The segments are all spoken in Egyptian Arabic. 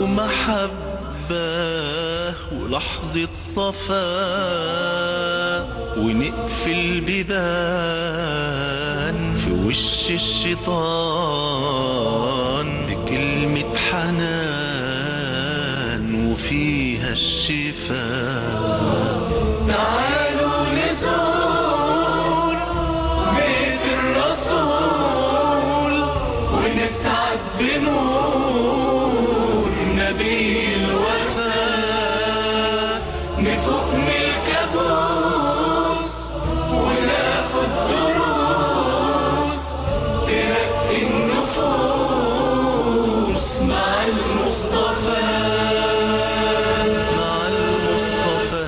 محبة ولحظة صفاء ونقفل بيبان في وش الشيطان بكلمة حنان وفيها الشفاء تعالوا نزور بيت الرسول ونسعد بنور نبي الوفاء نفوق من الكابوس وناخد دروس ترقي النفوس مع المصطفى مع المصطفى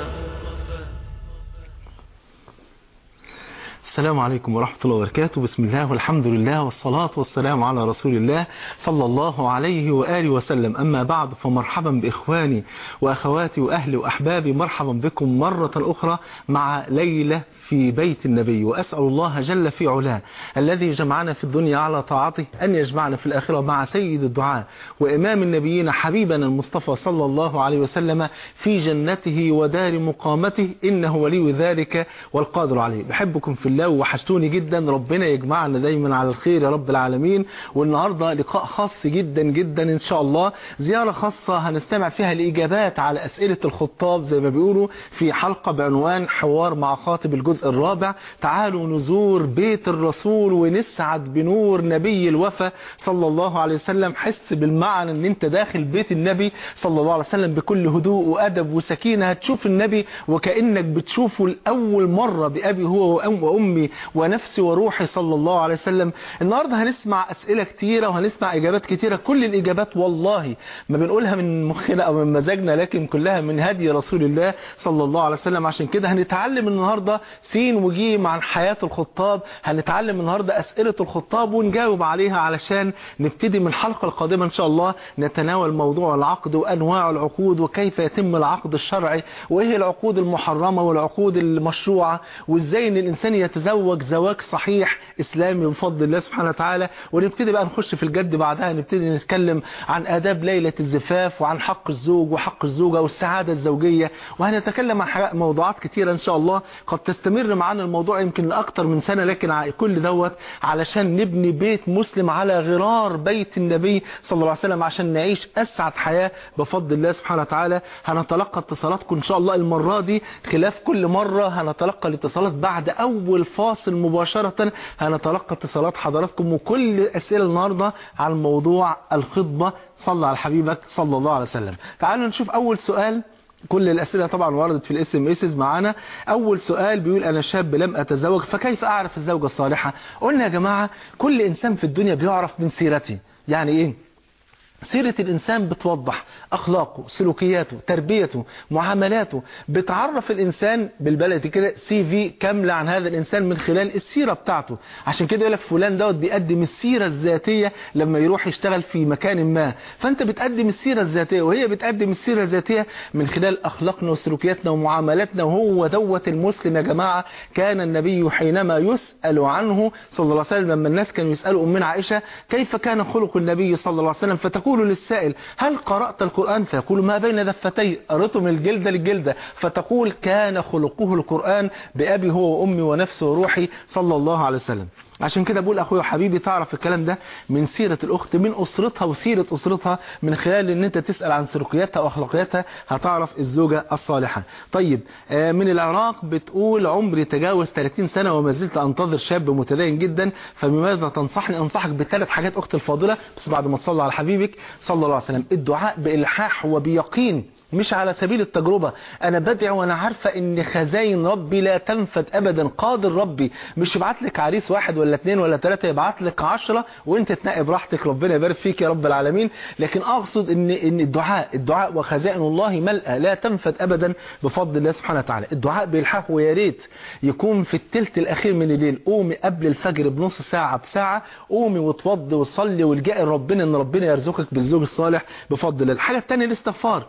السلام عليكم ورحمة الله وبركاته بسم الله والحمد لله والصلاة والسلام على رسول الله صلى الله عليه وآله وسلم أما بعد فمرحبا بإخواني وأخواتي وأهلي وأحبابي مرحبا بكم مرة أخرى مع ليلة في بيت النبي وأسأل الله جل في علاه الذي جمعنا في الدنيا على طاعته أن يجمعنا في الآخرة مع سيد الدعاء وإمام النبيين حبيبنا المصطفى صلى الله عليه وسلم في جنته ودار مقامته إنه ولي ذلك والقادر عليه بحبكم في الله وحشتوني جدا ربنا يجمعنا دايما على الخير يا رب العالمين والنهاردة لقاء خاص جدا جدا إن شاء الله زيارة خاصة هنستمع فيها الإجابات على أسئلة الخطاب زي ما بيقولوا في حلقة بعنوان حوار مع خاطب الجزء الرابع تعالوا نزور بيت الرسول ونسعد بنور نبي الوفا صلى الله عليه وسلم حس بالمعنى ان انت داخل بيت النبي صلى الله عليه وسلم بكل هدوء وأدب وسكينة هتشوف النبي وكأنك بتشوفه لأول مرة بأبي هو وأم وأمي ونفسي وروحي صلى الله عليه وسلم النهاردة هنسمع أسئلة كتيرة وهنسمع إجابات كتيرة كل الإجابات والله ما بنقولها من مخنا أو من مزاجنا لكن كلها من هدي رسول الله صلى الله عليه وسلم عشان كده هنتعلم النهاردة سين وجيم عن حياة الخطاب هنتعلم النهاردة أسئلة الخطاب ونجاوب عليها علشان نبتدي من الحلقة القادمة إن شاء الله نتناول موضوع العقد وأنواع العقود وكيف يتم العقد الشرعي وإيه العقود المحرمة والعقود المشروعة وإزاي إن الإنسان يتزوج زواج صحيح إسلامي بفضل الله سبحانه وتعالى ونبتدي بقى نخش في الجد بعدها نبتدي نتكلم عن آداب ليلة الزفاف وعن حق الزوج وحق الزوجة والسعادة الزوجية وهنتكلم عن حاجات- موضوعات كتيرة إن شاء الله قد تستمر معنا الموضوع يمكن لأكتر من سنة لكن ع- كل دوت علشان نبني بيت مسلم على غرار بيت النبي صلى الله عليه وسلم عشان نعيش أسعد حياة بفضل الله سبحانه وتعالى هنتلقى اتصالاتكم إن شاء الله المرة دي خلاف كل مرة هنتلقى الاتصالات بعد أول فاصل مباشرة هنتلقى اتصالات حضراتكم وكل أسئلة النهاردة عن موضوع الخطبة صلى على حبيبك صلى الله عليه وسلم تعالوا نشوف أول سؤال كل الأسئلة طبعا وردت في الاس ام اس معانا أول سؤال بيقول أنا شاب لم أتزوج فكيف أعرف الزوجة الصالحة قلنا يا جماعة كل إنسان في الدنيا بيعرف من سيرته يعني إيه سيرة الإنسان بتوضح أخلاقه سلوكياته تربيته معاملاته بتعرف الإنسان بالبلد كده سي في كاملة عن هذا الإنسان من خلال السيرة بتاعته عشان كده يقول لك فلان دوت بيقدم السيرة الذاتية لما يروح يشتغل في مكان ما فأنت بتقدم السيرة الذاتية وهي بتقدم السيرة الذاتية من خلال أخلاقنا وسلوكياتنا ومعاملاتنا وهو دوت المسلم يا جماعة كان النبي حينما يسأل عنه صلى الله عليه وسلم لما الناس كانوا يسألوا أمنا عائشة كيف كان خلق النبي صلى الله عليه وسلم فتقول للسائل هل قرأت القرآن فيقول ما بين دفتي قرأته من الجلدة للجلدة فتقول كان خلقه القرآن بأبي هو وأمي ونفسي وروحي صلى الله عليه وسلم عشان كده بقول اخويا وحبيبي تعرف الكلام ده من سيرة الاخت من اسرتها وسيرة اسرتها من خلال ان انت تسأل عن سلوكياتها واخلاقياتها هتعرف الزوجة الصالحة طيب آه، من العراق بتقول عمري تجاوز 30 سنة وما زلت انتظر شاب متدين جدا فبماذا تنصحني انصحك بثلاث حاجات اخت الفاضلة بس بعد ما تصلي على حبيبك صلى الله عليه وسلم الدعاء بإلحاح وبيقين مش على سبيل التجربة انا بدعي وانا عارفة ان خزاين ربي لا تنفد ابدا قادر ربي مش يبعت لك عريس واحد ولا اتنين ولا تلاتة يبعت لك عشرة وانت تنقي براحتك ربنا يبارك فيك يا رب العالمين لكن اقصد ان ان الدعاء الدعاء وخزائن الله ملأى لا تنفد ابدا بفضل الله سبحانه وتعالى الدعاء بيلحق ويا ريت يكون في الثلث الاخير من الليل قومي قبل الفجر بنص ساعة بساعة قومي وتوضي وصلي والجئي ربنا ان ربنا يرزقك بالزوج الصالح بفضل الله الحاجة الثانية الاستغفار فك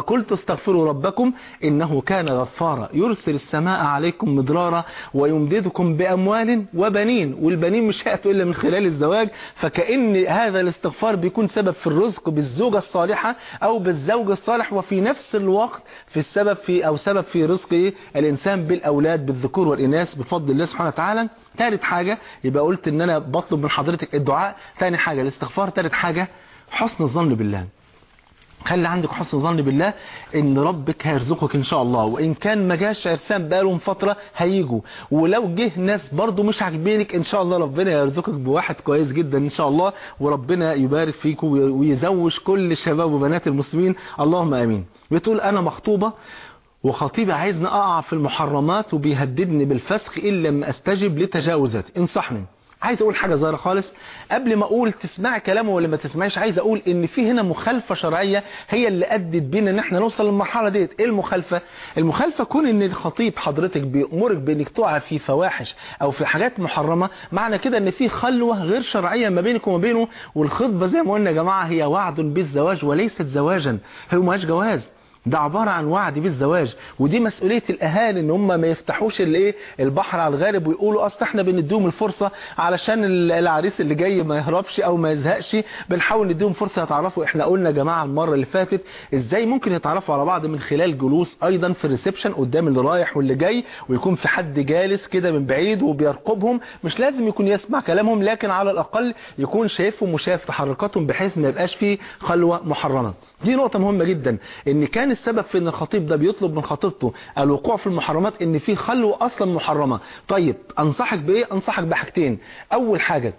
فقلت استغفروا ربكم إنه كان غفارا يرسل السماء عليكم مدرارا ويمددكم بأموال وبنين والبنين مش هيأتوا إلا من خلال الزواج فكأن هذا الاستغفار بيكون سبب في الرزق بالزوجة الصالحة أو بالزوج الصالح وفي نفس الوقت في السبب في أو سبب في رزق إيه؟ الإنسان بالأولاد بالذكور والإناث بفضل الله سبحانه وتعالى ثالث حاجة يبقى قلت إن أنا بطلب من حضرتك الدعاء ثاني حاجة الاستغفار ثالث حاجة حسن الظن بالله خلي عندك حسن ظن بالله ان ربك هيرزقك ان شاء الله وان كان ما جاش عرسان بقالهم فتره هيجوا ولو جه ناس برضو مش عاجبينك ان شاء الله ربنا يرزقك بواحد كويس جدا ان شاء الله وربنا يبارك فيك ويزوج كل شباب وبنات المسلمين اللهم امين بتقول انا مخطوبه وخطيبي عايزني اقع في المحرمات وبيهددني بالفسخ ان لم استجب لتجاوزاتي انصحني عايز اقول حاجة صغيرة خالص قبل ما اقول تسمع كلامه ولا ما تسمعش عايز اقول ان في هنا مخالفة شرعية هي اللي ادت بينا ان احنا نوصل للمرحلة ديت ايه المخالفة المخالفة كون ان الخطيب حضرتك بيأمرك بانك تقع في فواحش او في حاجات محرمة معنى كده ان في خلوة غير شرعية ما بينك وما بينه والخطبة زي ما قلنا يا جماعة هي وعد بالزواج وليست زواجا هي ماهاش جواز ده عبارة عن وعد بالزواج ودي مسؤولية الاهالي ان هم ما يفتحوش الايه البحر على الغارب ويقولوا اصل احنا بنديهم الفرصة علشان العريس اللي جاي ما يهربش او ما يزهقش بنحاول نديهم فرصة يتعرفوا احنا قلنا يا جماعة المرة اللي فاتت ازاي ممكن يتعرفوا على بعض من خلال جلوس ايضا في الريسبشن قدام اللي رايح واللي جاي ويكون في حد جالس كده من بعيد وبيرقبهم مش لازم يكون يسمع كلامهم لكن على الاقل يكون شايفهم وشايف تحركاتهم بحيث ما يبقاش فيه خلوة محرمة دي نقطة مهمة جدا ان كان السبب في ان الخطيب ده بيطلب من خطيبته الوقوع في المحرمات ان في خلوة اصلا محرمة طيب انصحك بايه انصحك بحاجتين اول حاجة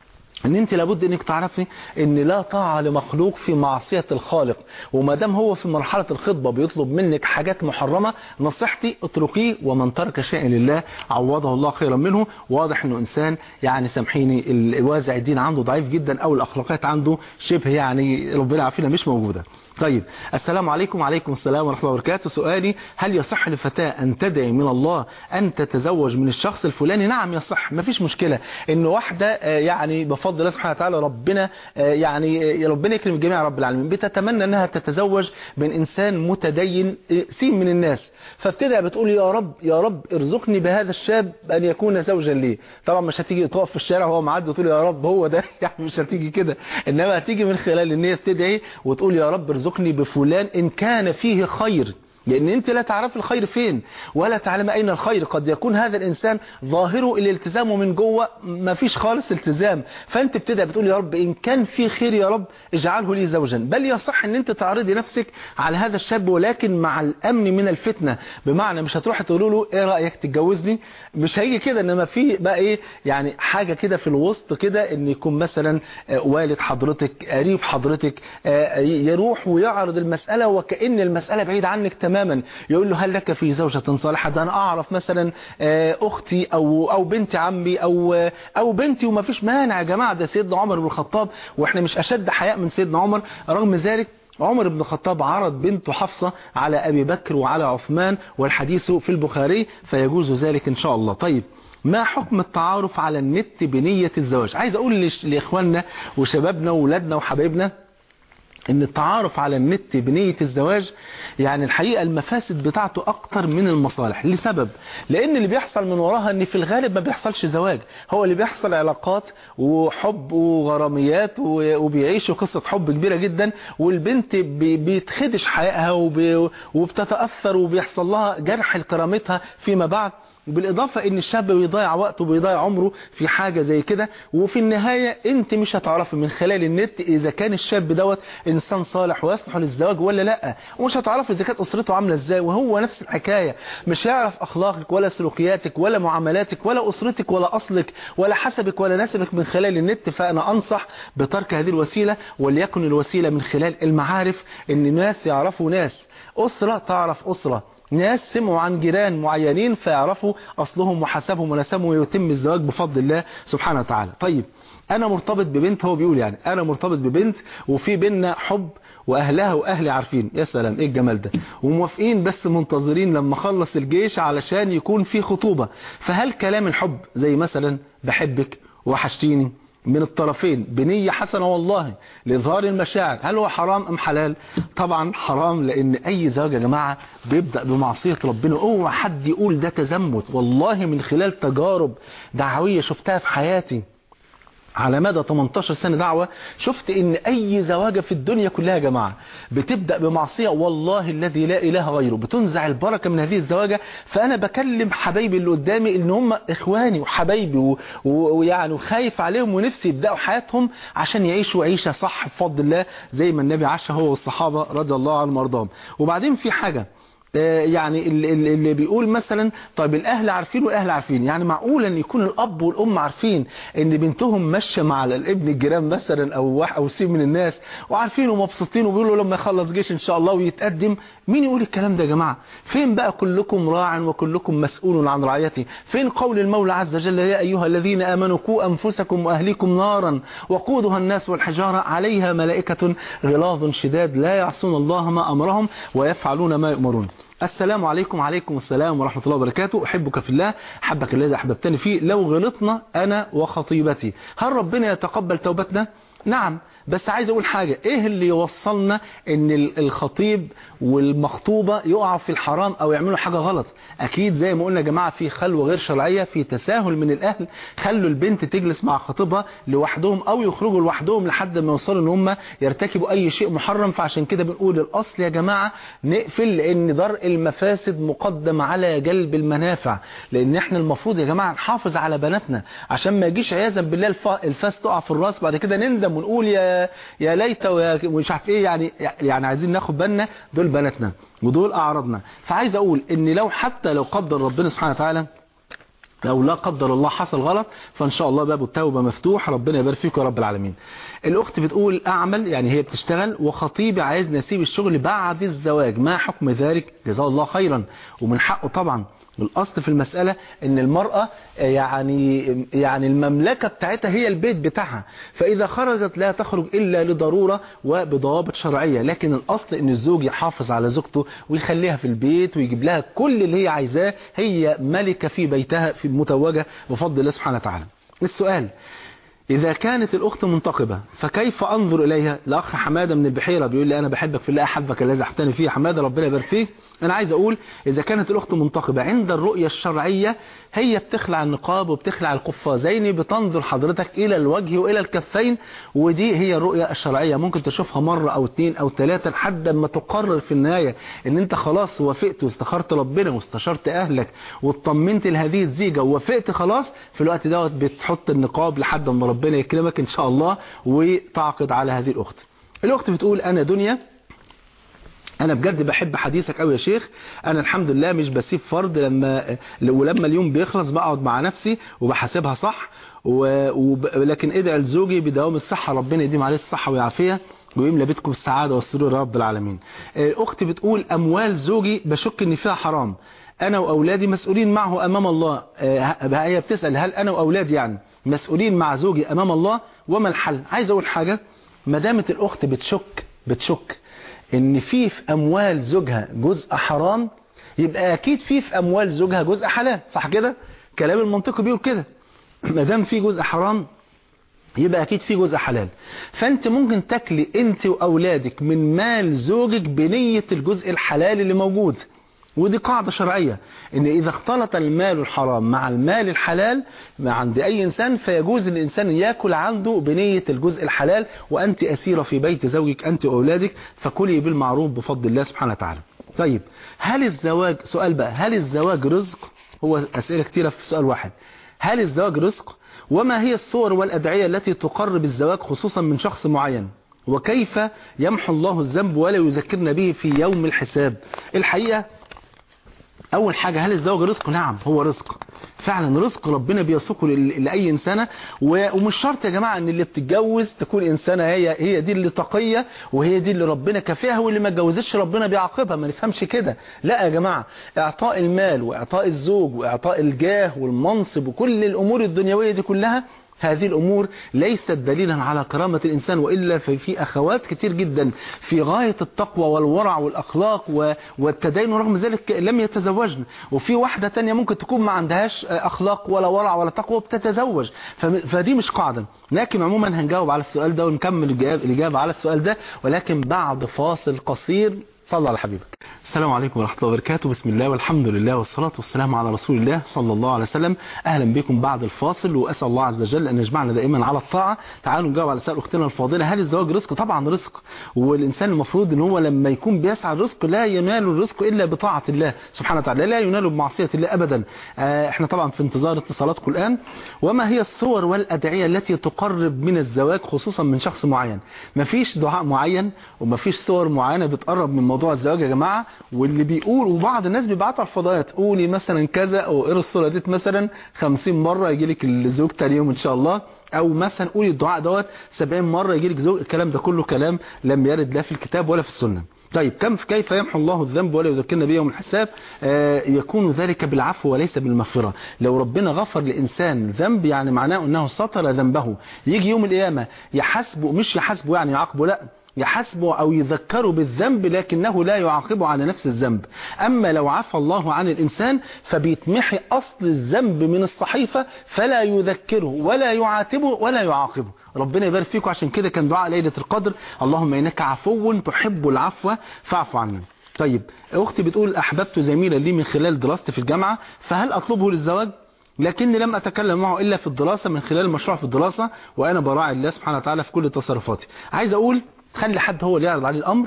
ان انت لابد انك تعرفي ان لا طاعة لمخلوق في معصية الخالق وما دام هو في مرحلة الخطبة بيطلب منك حاجات محرمة نصيحتي اتركيه ومن ترك شيء لله عوضه الله خيرا منه واضح انه انسان يعني سامحيني الوازع الدين عنده ضعيف جدا او الاخلاقيات عنده شبه يعني ربنا يعافينا مش موجودة طيب السلام عليكم وعليكم السلام ورحمة الله وبركاته سؤالي هل يصح لفتاة أن تدعي من الله أن تتزوج من الشخص الفلاني نعم يصح مفيش مشكلة إن واحدة يعني بفضل الله سبحانه وتعالى ربنا يعني ربنا يكرم جميع رب العالمين بتتمنى أنها تتزوج من إنسان متدين سين من الناس فابتدى بتقول يا رب يا رب ارزقني بهذا الشاب أن يكون زوجا لي طبعا مش هتيجي تقف في الشارع وهو معدي وتقول يا رب هو ده يعني مش هتيجي كده إنما هتيجي من خلال ان هي تدعي وتقول يا رب ارزقني بفلان إن كان فيه خير لأن أنت لا تعرف الخير فين ولا تعلم أين الخير قد يكون هذا الإنسان ظاهره الالتزام ومن جوه ما فيش خالص التزام فأنت بتدعي بتقول يا رب إن كان في خير يا رب اجعله لي زوجا بل يصح أن أنت تعرضي نفسك على هذا الشاب ولكن مع الأمن من الفتنة بمعنى مش هتروح تقول له إيه رأيك تتجوزني مش هيجي كده إنما في بقى إيه يعني حاجة كده في الوسط كده إن يكون مثلا والد حضرتك قريب حضرتك يروح ويعرض المسألة وكأن المسألة بعيد عنك تماما تماما يقول له هل لك في زوجة صالحة ده انا اعرف مثلا اختي او او بنت عمي او او بنتي وما فيش مانع يا جماعه ده سيدنا عمر بن الخطاب واحنا مش اشد حياء من سيدنا عمر رغم ذلك عمر بن الخطاب عرض بنته حفصة على أبي بكر وعلى عثمان والحديث في البخاري فيجوز ذلك إن شاء الله طيب ما حكم التعارف على النت بنية الزواج عايز أقول لإخواننا وشبابنا وولادنا وحبايبنا ان التعارف على النت بنية الزواج يعني الحقيقة المفاسد بتاعته اكتر من المصالح لسبب لان اللي بيحصل من وراها ان في الغالب ما بيحصلش زواج هو اللي بيحصل علاقات وحب وغراميات وبيعيشوا قصة حب كبيرة جدا والبنت بيتخدش حقها وبتتأثر وبيحصل لها جرح لكرامتها فيما بعد بالإضافة ان الشاب بيضيع وقته وبيضيع عمره في حاجة زي كده وفي النهاية انت مش هتعرفي من خلال النت اذا كان الشاب دوت انسان صالح ويصلح للزواج ولا لا ومش هتعرفي اذا كانت اسرته عاملة ازاي وهو نفس الحكاية مش هيعرف اخلاقك ولا سلوكياتك ولا معاملاتك ولا اسرتك ولا اصلك ولا حسبك ولا نسبك من خلال النت فانا انصح بترك هذه الوسيلة وليكن الوسيلة من خلال المعارف ان ناس يعرفوا ناس اسرة تعرف اسرة ناس سمعوا عن جيران معينين فيعرفوا أصلهم وحسبهم ونسبهم ويتم الزواج بفضل الله سبحانه وتعالى طيب أنا مرتبط ببنت هو بيقول يعني أنا مرتبط ببنت وفي بينا حب وأهلها وأهلي عارفين يا سلام إيه الجمال ده وموافقين بس منتظرين لما خلص الجيش علشان يكون في خطوبة فهل كلام الحب زي مثلا بحبك وحشتيني من الطرفين بنية حسنة والله لإظهار المشاعر هل هو حرام أم حلال طبعا حرام لأن أي زواج يا جماعة بيبدأ بمعصية ربنا اوعى حد يقول ده تزمت والله من خلال تجارب دعوية شفتها في حياتي على مدى 18 سنة دعوة شفت ان اي زواجة في الدنيا كلها يا جماعة بتبدأ بمعصية والله الذي لا اله غيره بتنزع البركة من هذه الزواجة فانا بكلم حبايبي اللي قدامي ان هم اخواني وحبايبي و- و- ويعني وخايف عليهم ونفسي يبدأوا حياتهم عشان يعيشوا عيشة صح بفضل الله زي ما النبي عاش هو والصحابة رضي الله عنهم وارضاهم وبعدين في حاجة آه، يعني اللي, اللي اللي بيقول مثلا طيب الاهل عارفين والاهل عارفين يعني معقول ان يكون الاب والام عارفين ان بنتهم ماشيه مع الابن الجيران مثلا او واحد او سيب من الناس وعارفين ومبسوطين وبيقولوا لما يخلص جيش ان شاء الله ويتقدم مين يقول الكلام ده يا جماعه فين بقى كلكم راع وكلكم مسؤول عن رعيته فين قول المولى عز وجل يا ايها الذين امنوا قوا انفسكم واهليكم نارا وقودها الناس والحجاره عليها ملائكه غلاظ شداد لا يعصون الله ما امرهم ويفعلون ما يؤمرون السلام عليكم وعليكم السلام ورحمة الله وبركاته أحبك في الله أحبك الذي أحببتني فيه لو غلطنا أنا وخطيبتي هل ربنا يتقبل توبتنا؟ نعم بس عايز أقول حاجة إيه اللي يوصلنا إن ال- الخطيب والمخطوبة يقعوا في الحرام أو يعملوا حاجة غلط أكيد زي ما قلنا يا جماعة في خلوة غير شرعية في تساهل من الأهل خلوا البنت تجلس مع خطيبها لوحدهم أو يخرجوا لوحدهم لحد ما يوصلوا إن هم يرتكبوا أي شيء محرم فعشان كده بنقول الأصل يا جماعة نقفل لأن درء المفاسد مقدم على جلب المنافع لأن إحنا المفروض يا جماعة نحافظ على بناتنا عشان ما يجيش عياذا بالله الف- الفاس تقع في الراس بعد كده نندم ونقول يا يا ليت ويا مش عارف ايه يعني يعني عايزين ناخد بالنا دول بناتنا ودول اعراضنا فعايز اقول ان لو حتى لو قدر ربنا سبحانه وتعالى لو لا قدر الله حصل غلط فان شاء الله باب التوبه مفتوح ربنا يبارك فيكم يا رب العالمين الاخت بتقول اعمل يعني هي بتشتغل وخطيبي عايزني اسيب الشغل بعد الزواج ما حكم ذلك جزاه الله خيرا ومن حقه طبعا الاصل في المساله ان المراه يعني يعني المملكه بتاعتها هي البيت بتاعها فاذا خرجت لا تخرج الا لضروره وبضوابط شرعيه لكن الاصل ان الزوج يحافظ على زوجته ويخليها في البيت ويجيب لها كل اللي هي عايزاه هي ملكه في بيتها في متوجه بفضل الله سبحانه وتعالى السؤال إذا كانت الأخت منتقبة فكيف أنظر إليها الأخ حمادة من البحيرة بيقول لي أنا بحبك في الله أحبك الذي أحتني فيه حمادة ربنا يبارك فيك أنا عايز أقول إذا كانت الأخت منتقبة عند الرؤية الشرعية هي بتخلع النقاب وبتخلع القفازين بتنظر حضرتك إلى الوجه وإلى الكفين ودي هي الرؤية الشرعية ممكن تشوفها مرة أو اتنين أو ثلاثة لحد ما تقرر في النهاية إن أنت خلاص وافقت واستخرت ربنا واستشرت أهلك واطمنت لهذه الزيجة ووافقت خلاص في الوقت دوت بتحط النقاب لحد ما ربنا يكرمك إن شاء الله وتعقد على هذه الأخت الأخت بتقول أنا دنيا انا بجد بحب حديثك قوي يا شيخ انا الحمد لله مش بسيب فرض لما ولما اليوم بيخلص بقعد مع نفسي وبحاسبها صح و... وب... لكن ادعي لزوجي بدوام الصحه ربنا يديم عليه الصحه والعافيه ويملى بيتكم السعاده والسرور يا رب العالمين اختي بتقول اموال زوجي بشك ان فيها حرام انا واولادي مسؤولين معه امام الله آه، هي بتسال هل انا واولادي يعني مسؤولين مع زوجي امام الله وما الحل عايز اقول حاجه ما دامت الاخت بتشك بتشك ان في في اموال زوجها جزء حرام يبقى اكيد في في اموال زوجها جزء حلال صح كده كلام المنطقي بيقول كده ما دام في جزء حرام يبقى اكيد في جزء حلال فانت ممكن تاكلي انت واولادك من مال زوجك بنيه الجزء الحلال اللي موجود ودي قاعدة شرعية ان اذا اختلط المال الحرام مع المال الحلال مع عند اي انسان فيجوز ان الانسان ياكل عنده بنية الجزء الحلال وانت اسيرة في بيت زوجك انت واولادك فكلي بالمعروف بفضل الله سبحانه وتعالى طيب هل الزواج سؤال بقى هل الزواج رزق هو اسئلة كتيرة في سؤال واحد هل الزواج رزق وما هي الصور والادعية التي تقرب الزواج خصوصا من شخص معين وكيف يمحو الله الذنب ولا يذكرنا به في يوم الحساب الحقيقة اول حاجة هل الزواج رزق نعم هو رزق فعلا رزق ربنا بيسوقه ل- لاي انسانه و- ومش شرط يا جماعه ان اللي بتتجوز تكون انسانه هي هي دي اللي تقيه وهي دي اللي ربنا كافئها واللي ما اتجوزتش ربنا بيعاقبها ما نفهمش كده لا يا جماعه اعطاء المال واعطاء الزوج واعطاء الجاه والمنصب وكل الامور الدنيويه دي كلها هذه الأمور ليست دليلا على كرامة الإنسان وإلا في, في أخوات كتير جدا في غاية التقوى والورع والأخلاق و- والتدين ورغم ذلك لم يتزوجن وفي واحدة تانية ممكن تكون ما عندهاش أخلاق ولا ورع ولا تقوى بتتزوج فم- فدي مش قاعدة لكن عموما هنجاوب على السؤال ده ونكمل الجواب- الإجابة على السؤال ده ولكن بعد فاصل قصير صلى على حبيبك السلام عليكم ورحمة الله وبركاته بسم الله والحمد لله والصلاة والسلام على رسول الله صلى الله عليه وسلم أهلا بكم بعد الفاصل وأسأل الله عز وجل أن يجمعنا دائما على الطاعة تعالوا نجاوب على سؤال أختنا الفاضلة هل الزواج رزق طبعا رزق والإنسان المفروض أن هو لما يكون بيسعى الرزق لا ينال الرزق إلا بطاعة الله سبحانه وتعالى لا ينال بمعصية الله أبدا آه، احنا طبعا في انتظار اتصالاتكم الآن وما هي الصور والأدعية التي تقرب من الزواج خصوصا من شخص معين مفيش دعاء معين ومفيش صور معينة بتقرب من موضوع الزواج يا جماعة واللي بيقول وبعض الناس بيبعتوا على الفضائيات قولي مثلا كذا او اقرا الصورة ديت مثلا 50 مرة يجي لك الزوج تاني يوم ان شاء الله او مثلا قولي الدعاء دوت 70 مرة يجي لك زوج الكلام ده كله كلام لم يرد لا في الكتاب ولا في السنة طيب كم كيف يمحو الله الذنب ولا يذكرنا به يوم الحساب آه يكون ذلك بالعفو وليس بالمغفرة لو ربنا غفر لإنسان ذنب يعني معناه أنه سطر ذنبه يجي يوم القيامة يحاسبه مش يحاسبه يعني يعاقبه لا يحاسبه أو يذكره بالذنب لكنه لا يعاقبه على نفس الذنب أما لو عفى الله عن الإنسان فبيتمحي أصل الذنب من الصحيفة فلا يذكره ولا يعاتبه ولا يعاقبه ربنا يبارك فيكم عشان كده كان دعاء ليلة القدر اللهم إنك عفو تحب العفو فاعف عنا طيب أختي بتقول أحببت زميلا لي من خلال دراستي في الجامعة فهل أطلبه للزواج لكني لم أتكلم معه إلا في الدراسة من خلال المشروع في الدراسة وأنا براعي الله سبحانه وتعالى في كل تصرفاتي عايز أقول خلي حد هو اللي يعرض عليه الأمر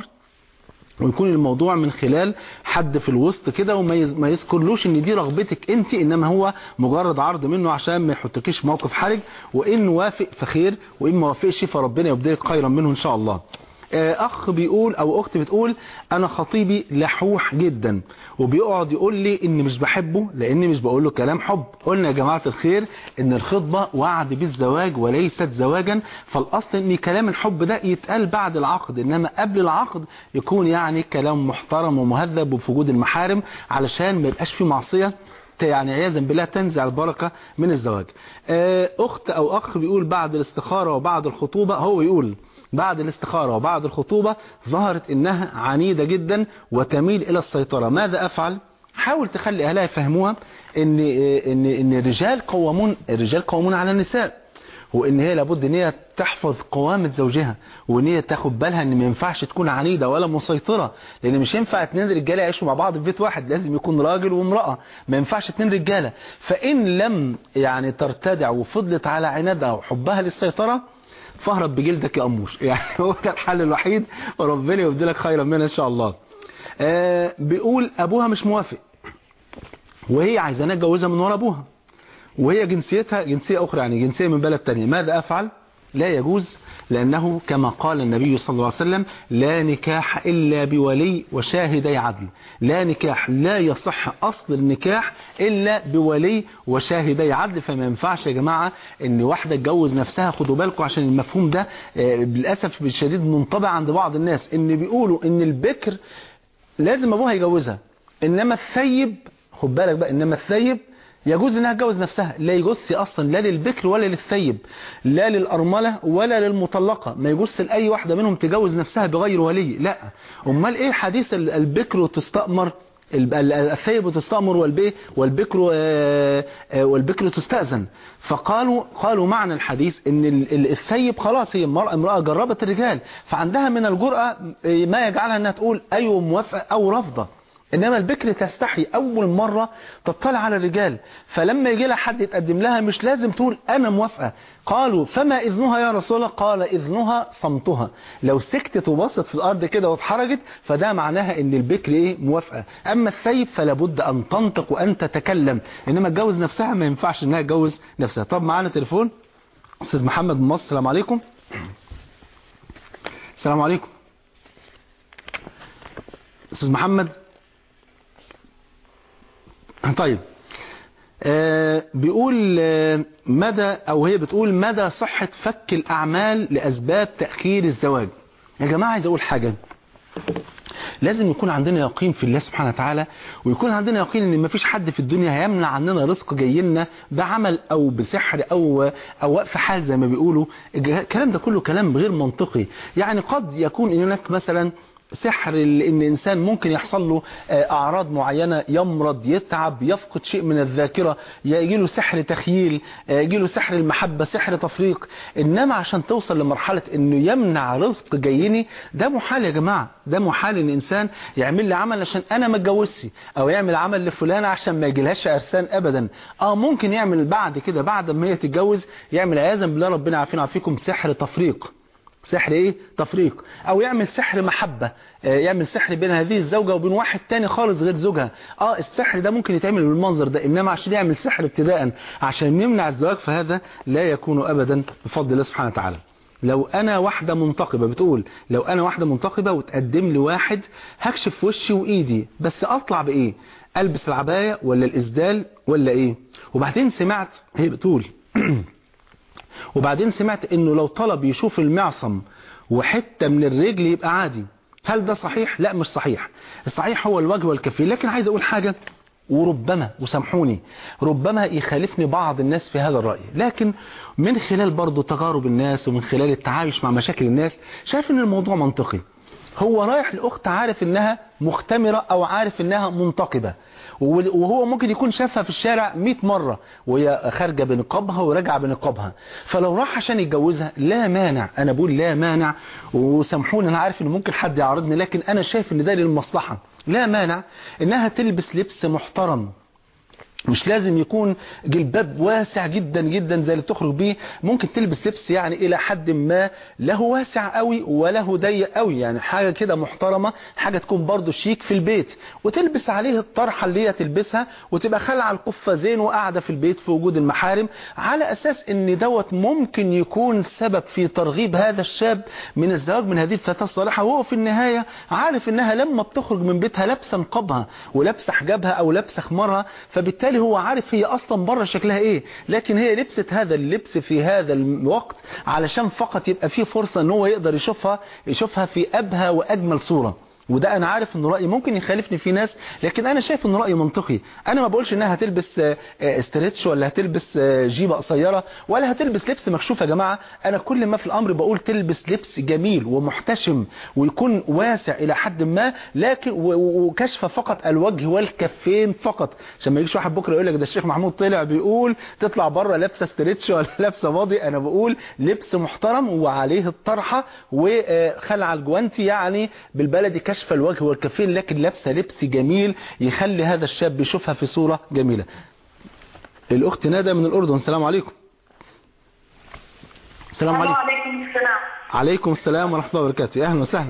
ويكون الموضوع من خلال حد في الوسط كده وما يز- ما يذكرلوش ان دي رغبتك انت انما هو مجرد عرض منه عشان ما يحطكيش في موقف حرج وان وافق فخير وان ما وافقش فربنا يبدلك خيرا منه ان شاء الله آه، اخ بيقول او اخت بتقول انا خطيبي لحوح جدا وبيقعد يقول لي اني مش بحبه لاني مش بقول له كلام حب قلنا يا جماعه الخير ان الخطبه وعد بالزواج وليست زواجا فالاصل ان كلام الحب ده يتقال بعد العقد انما قبل العقد يكون يعني كلام محترم ومهذب وفي وجود المحارم علشان ما يبقاش فيه معصيه يعني عياذا بالله تنزع البركة من الزواج آه، أخت أو أخ بيقول بعد الاستخارة وبعد الخطوبة هو يقول بعد الاستخارة وبعد الخطوبة ظهرت إنها عنيدة جدا وتميل إلى السيطرة ماذا أفعل؟ حاول تخلي أهلها يفهموها إن, إن, إن الرجال قوامون الرجال قوامون على النساء وان هي لابد ان هي تحفظ قوامة زوجها وان هي تاخد بالها ان ما ينفعش تكون عنيدة ولا مسيطرة لان مش ينفع اتنين رجالة يعيشوا مع بعض في بيت واحد لازم يكون راجل وامرأة ما ينفعش اتنين رجالة فان لم يعني ترتدع وفضلت على عنادها وحبها للسيطرة فاهرب بجلدك يا اموش يعني هو ده الحل الوحيد وربنا يبدلك خيرا منه ان شاء الله آه بيقول ابوها مش موافق وهي عايزاني اتجوزها من ورا ابوها وهي جنسيتها جنسية أخرى يعني جنسية من بلد تانية ماذا أفعل؟ لا يجوز لأنه كما قال النبي صلى الله عليه وسلم لا نكاح إلا بولي وشاهدي عدل لا نكاح لا يصح أصل النكاح إلا بولي وشاهدي عدل فما ينفعش يا جماعة إن واحدة تجوز نفسها خدوا بالكم عشان المفهوم ده آه، للأسف الشديد منطبع عند بعض الناس إن بيقولوا إن البكر لازم أبوها يجوزها إنما الثيب خد بالك بقى إنما الثيب يجوز انها تجوز نفسها لا يجوز اصلا لا للبكر ولا للثيب لا للارمله ولا للمطلقه ما يجوز لاي واحده منهم تجوز نفسها بغير ولي لا امال ايه حديث ال- البكر تستأمر ال- ال- الثيب تستأمر والبيه والبكر آه، آه، والبكر تستأذن فقالوا قالوا معنى الحديث ان ال- ال- الثيب خلاص هي امرأة, امرأة جربت الرجال فعندها من الجرأة آه، ما يجعلها انها تقول ايوه موافقة او رافضة انما البكر تستحي اول مرة تطلع على الرجال فلما يجي لها حد يتقدم لها مش لازم تقول انا موافقة قالوا فما اذنها يا رسول الله قال اذنها صمتها لو سكتت وبصت في الارض كده واتحرجت فده معناها ان البكر ايه موافقة اما الثيب فلا بد ان تنطق وان تتكلم انما تجوز نفسها ما ينفعش انها تجوز نفسها طب معانا تليفون استاذ محمد من مصر السلام عليكم السلام عليكم استاذ محمد طيب آه بيقول آه مدى او هي بتقول مدى صحة فك الاعمال لاسباب تأخير الزواج يا جماعة عايز اقول حاجة لازم يكون عندنا يقين في الله سبحانه وتعالى ويكون عندنا يقين ان مفيش حد في الدنيا هيمنع عننا رزق جاي لنا بعمل او بسحر او او وقف حال زي ما بيقولوا الكلام ده كله كلام غير منطقي يعني قد يكون هناك مثلا سحر ان انسان ممكن يحصل له اعراض معينة يمرض يتعب يفقد شيء من الذاكرة يجي له سحر تخييل يجي له سحر المحبة سحر تفريق انما عشان توصل لمرحلة انه يمنع رزق جايني ده محال يا جماعة ده محال ان انسان يعمل لي عمل عشان انا ما اتجوزش او يعمل عمل لفلان عشان ما يجيلهاش ارسان ابدا اه ممكن يعمل بعد كده بعد ما هي تتجوز يعمل عياذا بالله ربنا عافينا وعافيكم سحر تفريق سحر ايه تفريق او يعمل سحر محبة يعمل سحر بين هذه الزوجة وبين واحد تاني خالص غير زوجها اه السحر ده ممكن يتعمل بالمنظر ده انما عشان يعمل سحر ابتداء عشان يمنع الزواج فهذا لا يكون ابدا بفضل الله سبحانه وتعالى لو انا واحدة منتقبة بتقول لو انا واحدة منتقبة وتقدم لي واحد هكشف وشي وايدي بس اطلع بايه البس العباية ولا الاسدال ولا ايه وبعدين سمعت هي بتقول وبعدين سمعت انه لو طلب يشوف المعصم وحتة من الرجل يبقى عادي هل ده صحيح؟ لا مش صحيح الصحيح هو الوجه والكفين لكن عايز اقول حاجة وربما وسامحوني ربما يخالفني بعض الناس في هذا الرأي لكن من خلال برضو تجارب الناس ومن خلال التعايش مع مشاكل الناس شايف ان الموضوع منطقي هو رايح الأخت عارف انها مختمرة او عارف انها منتقبة وهو ممكن يكون شافها في الشارع 100 مرة وهي خارجة بنقابها وراجعة بنقابها فلو راح عشان يتجوزها لا مانع انا بقول لا مانع وسامحوني انا عارف ان ممكن حد يعارضني لكن انا شايف ان ده للمصلحة لا مانع انها تلبس لبس محترم مش لازم يكون جلباب واسع جدا جدا زي اللي بتخرج بيه ممكن تلبس لبس يعني الى حد ما له واسع قوي وله ضيق قوي يعني حاجة كده محترمة حاجة تكون برضو شيك في البيت وتلبس عليه الطرحة اللي هي تلبسها وتبقى خلع القفازين وقاعدة في البيت في وجود المحارم على اساس ان دوت ممكن يكون سبب في ترغيب هذا الشاب من الزواج من هذه الفتاة الصالحة وهو في النهاية عارف انها لما بتخرج من بيتها لابسه نقابها ولابسه حجابها او لابسه خمارها فبالتالي هو عارف هي اصلا بره شكلها ايه لكن هي لبست هذا اللبس في هذا الوقت علشان فقط يبقى فيه فرصة ان هو يقدر يشوفها يشوفها في ابهى واجمل صورة وده انا عارف ان رأيي ممكن يخالفني في ناس لكن انا شايف ان رأيي منطقي انا ما بقولش انها هتلبس استريتش ولا هتلبس جيبة قصيرة ولا هتلبس لبس مكشوف يا جماعة انا كل ما في الامر بقول تلبس لبس جميل ومحتشم ويكون واسع الى حد ما لكن وكشف فقط الوجه والكفين فقط عشان ما يجيش واحد بكره يقول لك ده الشيخ محمود طلع بيقول تطلع بره لابسه استريتش ولا لابسه باضي انا بقول لبس محترم وعليه الطرحة وخلع الجوانتي يعني بالبلدي كشف الوجه والكفين لكن لابسه لبس جميل يخلي هذا الشاب يشوفها في صورة جميلة الأخت ندى من الأردن السلام عليكم السلام عليكم وعليكم السلام عليكم السلام ورحمة الله وبركاته أهلا وسهلا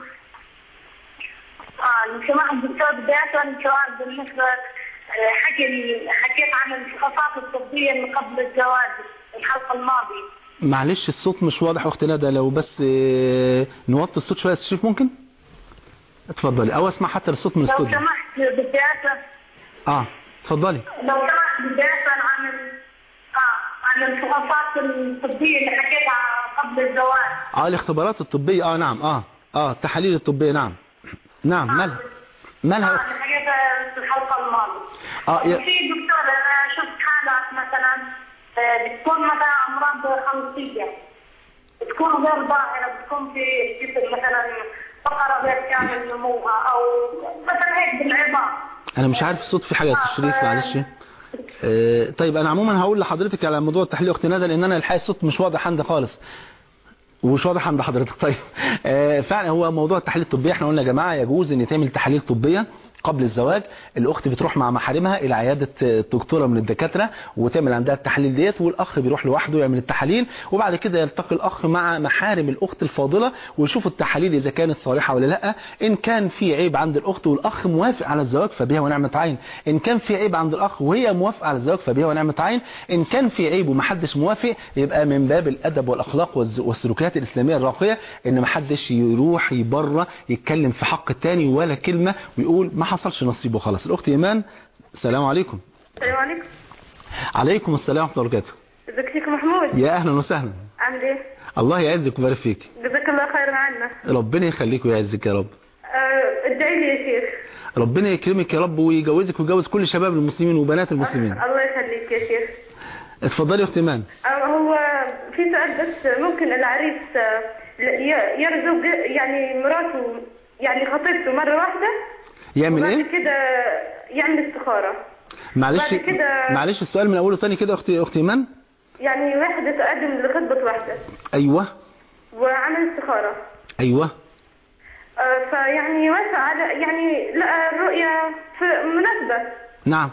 اه لو سمحت دكتور بداية سؤال بالنسبة آه، حكي حكيت عن الفحوصات الطبية من قبل الزواج الحلقة الماضية معلش الصوت مش واضح أخت ندى لو بس آه، نوطي الصوت شوية شوف ممكن اتفضلي أو اسمع حتى الصوت من لو الاستوديو سمحت بداية اه اتفضلي لو سمحت بداية عن ال- اه عن الفحوصات الطبية اللي حكيتها قبل الزواج اه الاختبارات الطبية اه نعم اه اه التحاليل الطبية نعم نعم مالها مالها اه يا أخت؟ اللي حكيتها في الحلقة الماضية اه يا- في دكتور انا شفت حالات مثلا آه، بتكون مثلا امراض خلطيه بتكون غير ظاهره بتكون في الجسم مثلا فقره غير كامل نموها او مثلا هيك بالعظام انا مش عارف الصوت في حاجة يا أستاذ شريف معلش آه، طيب انا عموما هقول لحضرتك على موضوع التحليل اخت ندى لان انا الحقيقه الصوت مش واضح عندي خالص ومش واضح عند حضرتك طيب آه، فعلا هو موضوع التحاليل الطبيه احنا قلنا يا جماعه يجوز ان يتعمل تحاليل طبيه قبل الزواج الاخت بتروح مع محارمها الى عياده دكتوره من الدكاتره وتعمل عندها التحاليل ديت والاخ بيروح لوحده يعمل التحاليل وبعد كده يلتقي الاخ مع محارم الاخت الفاضله ويشوفوا التحاليل اذا كانت صالحه ولا لا ان كان في عيب عند الاخت والاخ موافق على الزواج فبها ونعمه عين ان كان في عيب عند الاخ وهي موافقه على الزواج فبها ونعمه عين ان كان في عيب ومحدش موافق يبقى من باب الادب والاخلاق والز- والسلوكيات الاسلاميه الراقيه ان محدش يروح يبره يتكلم في حق التاني ولا كلمه ويقول ما حصلش نصيب وخلاص الاخت ايمان السلام عليكم السلام عليكم عليكم السلام ورحمه الله وبركاته ازيك شيخ محمود يا اهلا وسهلا عامل ايه الله يعزك ويبارك فيك جزاك الله خير عنا ربنا يخليك ويعزك يا رب آه، ادعي لي يا شيخ ربنا يكرمك يا رب ويجوزك ويجوز كل شباب المسلمين وبنات المسلمين الله يخليك يا شيخ اتفضلي يا اخت ايمان أه، هو في سؤال بس ممكن العريس آه، ي- يرزق يعني مراته يعني خطيبته مرة واحدة يعمل وبعد ايه كده يعمل استخارة معلش بعد كده- معلش السؤال من اوله تاني كده اختي اختي ايمان يعني واحدة تقدم لخطبة واحدة ايوه وعمل استخارة ايوه آه، فيعني وافق على يعني لقى الرؤية في مناسبة نعم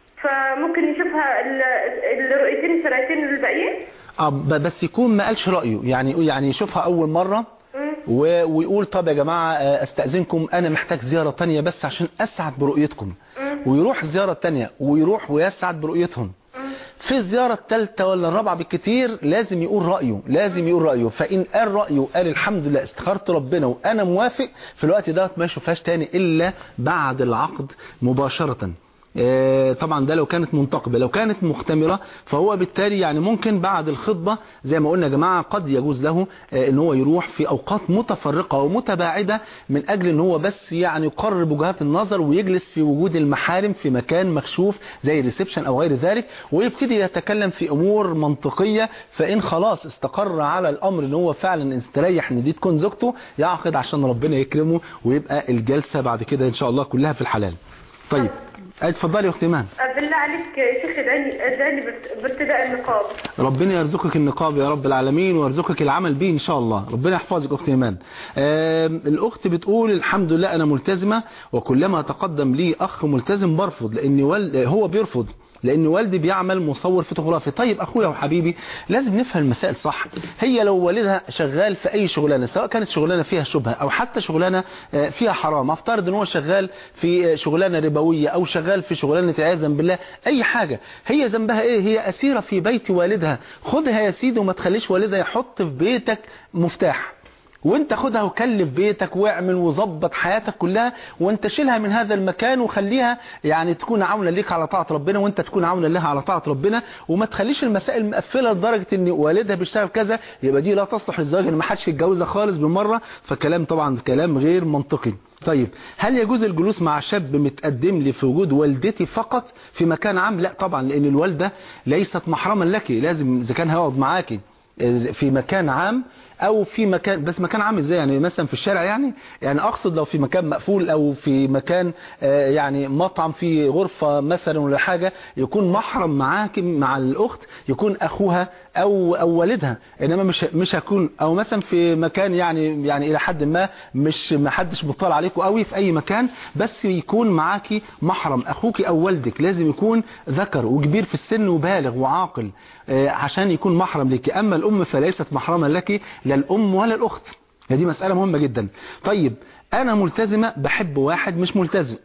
فممكن يشوفها ال- الرؤيتين الشرايطين الباقيين اه ب- بس يكون ما قالش رايه يعني يعني يشوفها اول مره مم. و- ويقول طب يا جماعه آه، استاذنكم انا محتاج زياره تانية بس عشان اسعد برؤيتكم مم. ويروح الزياره التانية ويروح ويسعد برؤيتهم مم. في الزيارة الثالثة ولا الرابعة بالكتير لازم يقول رأيه لازم يقول رأيه فإن قال رأيه وقال الحمد لله استخرت ربنا وأنا موافق في الوقت ده ما يشوفهاش تاني إلا بعد العقد مباشرة آه، طبعا ده لو كانت منتقبة لو كانت مختمرة فهو بالتالي يعني ممكن بعد الخطبة زي ما قلنا يا جماعة قد يجوز له آه، ان هو يروح في اوقات متفرقة ومتباعدة من اجل ان هو بس يعني يقرب وجهات النظر ويجلس في وجود المحارم في مكان مكشوف زي ريسبشن او غير ذلك ويبتدي يتكلم في امور منطقية فان خلاص استقر على الامر ان هو فعلا استريح ان دي تكون زوجته يعقد عشان ربنا يكرمه ويبقى الجلسة بعد كده ان شاء الله كلها في الحلال طيب اتفضلي يا اختي ايمان آه، بالله عليك يا شيخ ادعي لي- ادعي لي بارت- بارتداء النقاب ربنا يرزقك النقاب يا رب العالمين ويرزقك العمل به ان شاء الله ربنا يحفظك اختي ايمان آم، الاخت بتقول الحمد لله انا ملتزمه وكلما تقدم لي اخ ملتزم برفض لان والد هو بيرفض لان والدي بيعمل مصور فوتوغرافي طيب اخويا وحبيبي لازم نفهم المسائل صح هي لو والدها شغال في اي شغلانه سواء كانت شغلانه فيها شبهه او حتى شغلانه آه، فيها حرام افترض ان هو شغال في آه، شغلانه ربويه او شغال في شغلانه عياذا بالله اي حاجه هي ذنبها ايه هي اسيره في بيت والدها خدها يا سيدي وما تخليش والدها يحط في بيتك مفتاح وانت خدها وكلف بيتك واعمل وظبط حياتك كلها وانت شيلها من هذا المكان وخليها يعني تكون عاونة ليك على طاعة ربنا وانت تكون عاونة لها على طاعة ربنا وما تخليش المسائل مقفلة لدرجة ان والدها بيشتغل كذا يبقى دي لا تصلح للزواج ان ما حدش يتجوزها خالص بالمرة فكلام طبعا كلام غير منطقي طيب هل يجوز الجلوس مع شاب متقدم لي في وجود والدتي فقط في مكان عام لا طبعا لان الوالدة ليست محرما لك لازم اذا كان هيقعد معاكي في مكان عام او في مكان بس مكان عام ازاي يعني مثلا في الشارع يعني يعني اقصد لو في مكان مقفول او في مكان آه، يعني مطعم في غرفة مثلا ولا حاجة يكون محرم معاك مع الاخت يكون اخوها او او والدها انما مش مش هكون او مثلا في مكان يعني يعني الى حد ما مش ما حدش مطلع عليكم قوي في اي مكان بس يكون معاكي محرم اخوك او والدك لازم يكون ذكر وكبير في السن وبالغ وعاقل آه، عشان يكون محرم لك اما الام فليست محرما لك لا الام ولا الاخت دي مسألة مهمة جدا طيب انا ملتزمة بحب واحد مش ملتزم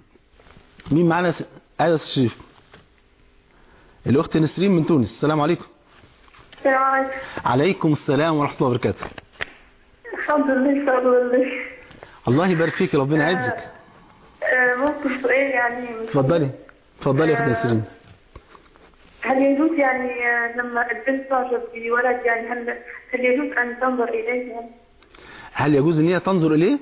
مين معانا س... ايوه يا أستاذ شريف الاخت نسرين من تونس السلام عليكم السلام عليكم عليكم السلام ورحمة الله وبركاته الحمد لله الحمد لله الله يبارك فيك ربنا يعزك آه، ممكن سؤال يعني اتفضلي اتفضلي يا اخت نسرين هل يجوز يعني آه، لما البنت تعجب بولد يعني هل هل يجوز أن تنظر إليه يعني؟ هل يجوز ان هي تنظر اليه